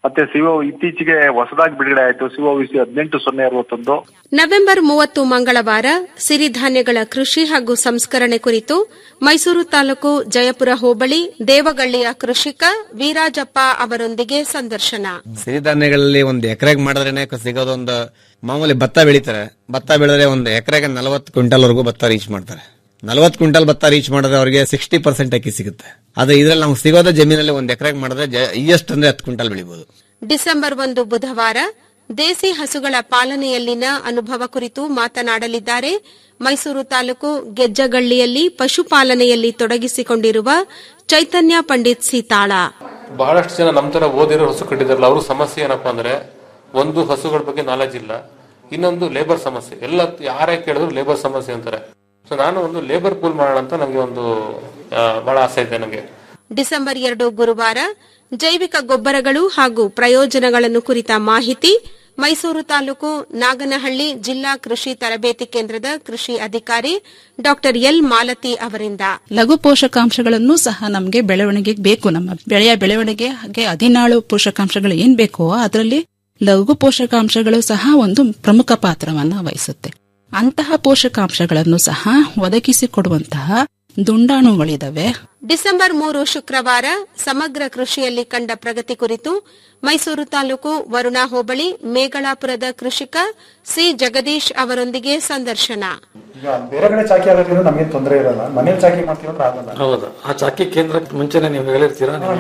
S16: ಮತ್ತೆ ಸಿಒ ಇತ್ತೀಚೆಗೆ ಹೊಸದಾಗಿ ಬಿಡುಗಡೆ ಆಯ್ತು ಸಿಒವಿಸಿ ಹದಿನೆಂಟು ಸೊನ್ನೆ ಅರವತ್ತೊಂದು
S3: ನವೆಂಬರ್ ಮೂವತ್ತು ಮಂಗಳವಾರ ಸಿರಿಧಾನ್ಯಗಳ ಕೃಷಿ ಹಾಗೂ ಸಂಸ್ಕರಣೆ ಕುರಿತು ಮೈಸೂರು ತಾಲೂಕು ಜಯಪುರ ಹೋಬಳಿ ದೇವಗಳ್ಳಿಯ ಕೃಷಿಕ ವೀರಾಜಪ್ಪ ಅವರೊಂದಿಗೆ ಸಂದರ್ಶನ
S17: ಸಿರಿಧಾನ್ಯಗಳಲ್ಲಿ ಒಂದು ಎಕರೆಗೆ ಮಾಡಿದ್ರೇನೆ ಸಿಗೋದೊಂದು ಮಾಮೂಲಿ ಭತ್ತ ಬೆಳಿತಾರೆ ಭತ್ತ ಬೆಳೆದ್ರೆ ಒಂದು ಎಕರೆಗೆ ನಲವತ್ತು ಕ್ವಿಂಟಲ್ ವರೆಗೂ ಭತ್ತ ರೀಚ್ ಮಾಡ್ತಾರೆ ನಲವತ್ತು ಕ್ವಿಂಟಲ್ ಭತ್ತ ರೀಚ್ ಮಾಡಿದ್ರೆ ಅವರಿಗೆ ಸಿಕ್ಸ್ಟಿ ಪರ್ಸೆಂಟ್ ಅಕ್ಕಿ ಸಿಗುತ್ತೆ ಆದ್ರೆ ಇದ್ರಲ್ಲಿ ನಾವು ಸಿಗೋದ ಜಮೀನಲ್ಲಿ ಒಂದು ಎಕರೆಗೆ ಮಾಡಿದ್ರೆ ಎಷ್ಟು ಅಂದ್ರೆ ಹತ್ತು ಕ್ವಿಂಟಲ್ ಬೆಳಿಬಹುದು
S3: ಡಿಸೆಂಬರ್ ಒಂದು ಬುಧವಾರ ದೇಸಿ ಹಸುಗಳ ಪಾಲನೆಯಲ್ಲಿನ ಅನುಭವ ಕುರಿತು ಮಾತನಾಡಲಿದ್ದಾರೆ ಮೈಸೂರು ತಾಲೂಕು ಗೆಜ್ಜಗಳ್ಳಿಯಲ್ಲಿ ಪಶುಪಾಲನೆಯಲ್ಲಿ ತೊಡಗಿಸಿಕೊಂಡಿರುವ ಚೈತನ್ಯ ಪಂಡಿತ್ ಸೀತಾಳ
S18: ಬಹಳಷ್ಟು ಜನ ನಮ್ಮ ತರ ಓದಿರೋ ಹಸು ಕಟ್ಟಿದಾರಲ್ಲ ಅವ್ರ ಸಮಸ್ಯೆ ಏನಪ್ಪಾ ಅಂದ್ರೆ ಒಂದು ಹಸುಗಳ ಬಗ್ಗೆ ನಾಲೆಜ್ ಇಲ್ಲ ಇನ್ನೊಂದು ಲೇಬರ್ ಸಮಸ್ಯೆ ಎಲ್ಲ ಯಾರೇ ಕೇಳಿದ್ರು ಲೇಬರ್ ಸಮಸ್ಯೆ ಅಂತಾರೆ ಸೊ ನಾನು ಒಂದು ಲೇಬರ್ ಪೂಲ್ ಮಾಡೋಣ ಅಂತ ನನಗೆ ಒಂದು ಆ, ಬಹಳ ಆಸೆ ಇದೆ ನನಗೆ
S3: ಡಿಸೆಂಬರ್ ಎರಡು ಗುರುವಾರ ಜೈವಿಕ ಗೊಬ್ಬರಗಳು ಹಾಗೂ ಪ್ರಯೋಜನಗಳನ್ನು ಕುರಿತ ಮಾಹಿತಿ ಮೈಸೂರು ತಾಲೂಕು ನಾಗನಹಳ್ಳಿ ಜಿಲ್ಲಾ ಕೃಷಿ ತರಬೇತಿ ಕೇಂದ್ರದ ಕೃಷಿ ಅಧಿಕಾರಿ ಡಾ ಎಲ್ ಮಾಲತಿ ಅವರಿಂದ
S19: ಲಘು ಪೋಷಕಾಂಶಗಳನ್ನು ಸಹ ನಮಗೆ ಬೆಳವಣಿಗೆಗೆ ಬೇಕು ನಮ್ಮ ಬೆಳೆಯ ಬೆಳವಣಿಗೆ ಹಾಗೆ ಹದಿನಾಳು ಪೋಷಕಾಂಶಗಳು ಏನ್ ಬೇಕೋ ಅದರಲ್ಲಿ ಲಘು ಪೋಷಕಾಂಶಗಳು ಸಹ ಒಂದು ಪ್ರಮುಖ ಪಾತ್ರವನ್ನ ವಹಿಸುತ್ತೆ ಅಂತಹ ಪೋಷಕಾಂಶಗಳನ್ನು ಸಹ ಒದಗಿಸಿಕೊಡುವಂತಹ ದುಂಡಾಣುಗಳಿದಾವೆ
S3: ಡಿಸೆಂಬರ್ ಮೂರು ಶುಕ್ರವಾರ ಸಮಗ್ರ ಕೃಷಿಯಲ್ಲಿ ಕಂಡ ಪ್ರಗತಿ ಕುರಿತು ಮೈಸೂರು ತಾಲೂಕು ವರುಣಾ ಹೋಬಳಿ ಮೇಗಳಾಪುರದ ಕೃಷಿಕ ಸಿ ಜಗದೀಶ್ ಅವರೊಂದಿಗೆ ಸಂದರ್ಶನ
S20: ಈಗ ಬೇರೆ ಕಡೆ ಚಾಕಿ ಆಗೋದ್ರಿಂದ ನಮಗೆ ತೊಂದರೆ ಇರಲ್ಲ ಮನೇಲಿ ಚಾಕಿ ಮಾಡ್ತೀವಿ ಅಂದ್ರೆ ಆಗಲ್ಲ
S10: ಹೌದು ಆ ಚಾಕಿ ಕೇಂದ್ರಕ್ಕೆ ಮುಂಚೆನೆ ನೀವು ಹೇಳಿರ್ತೀರಾ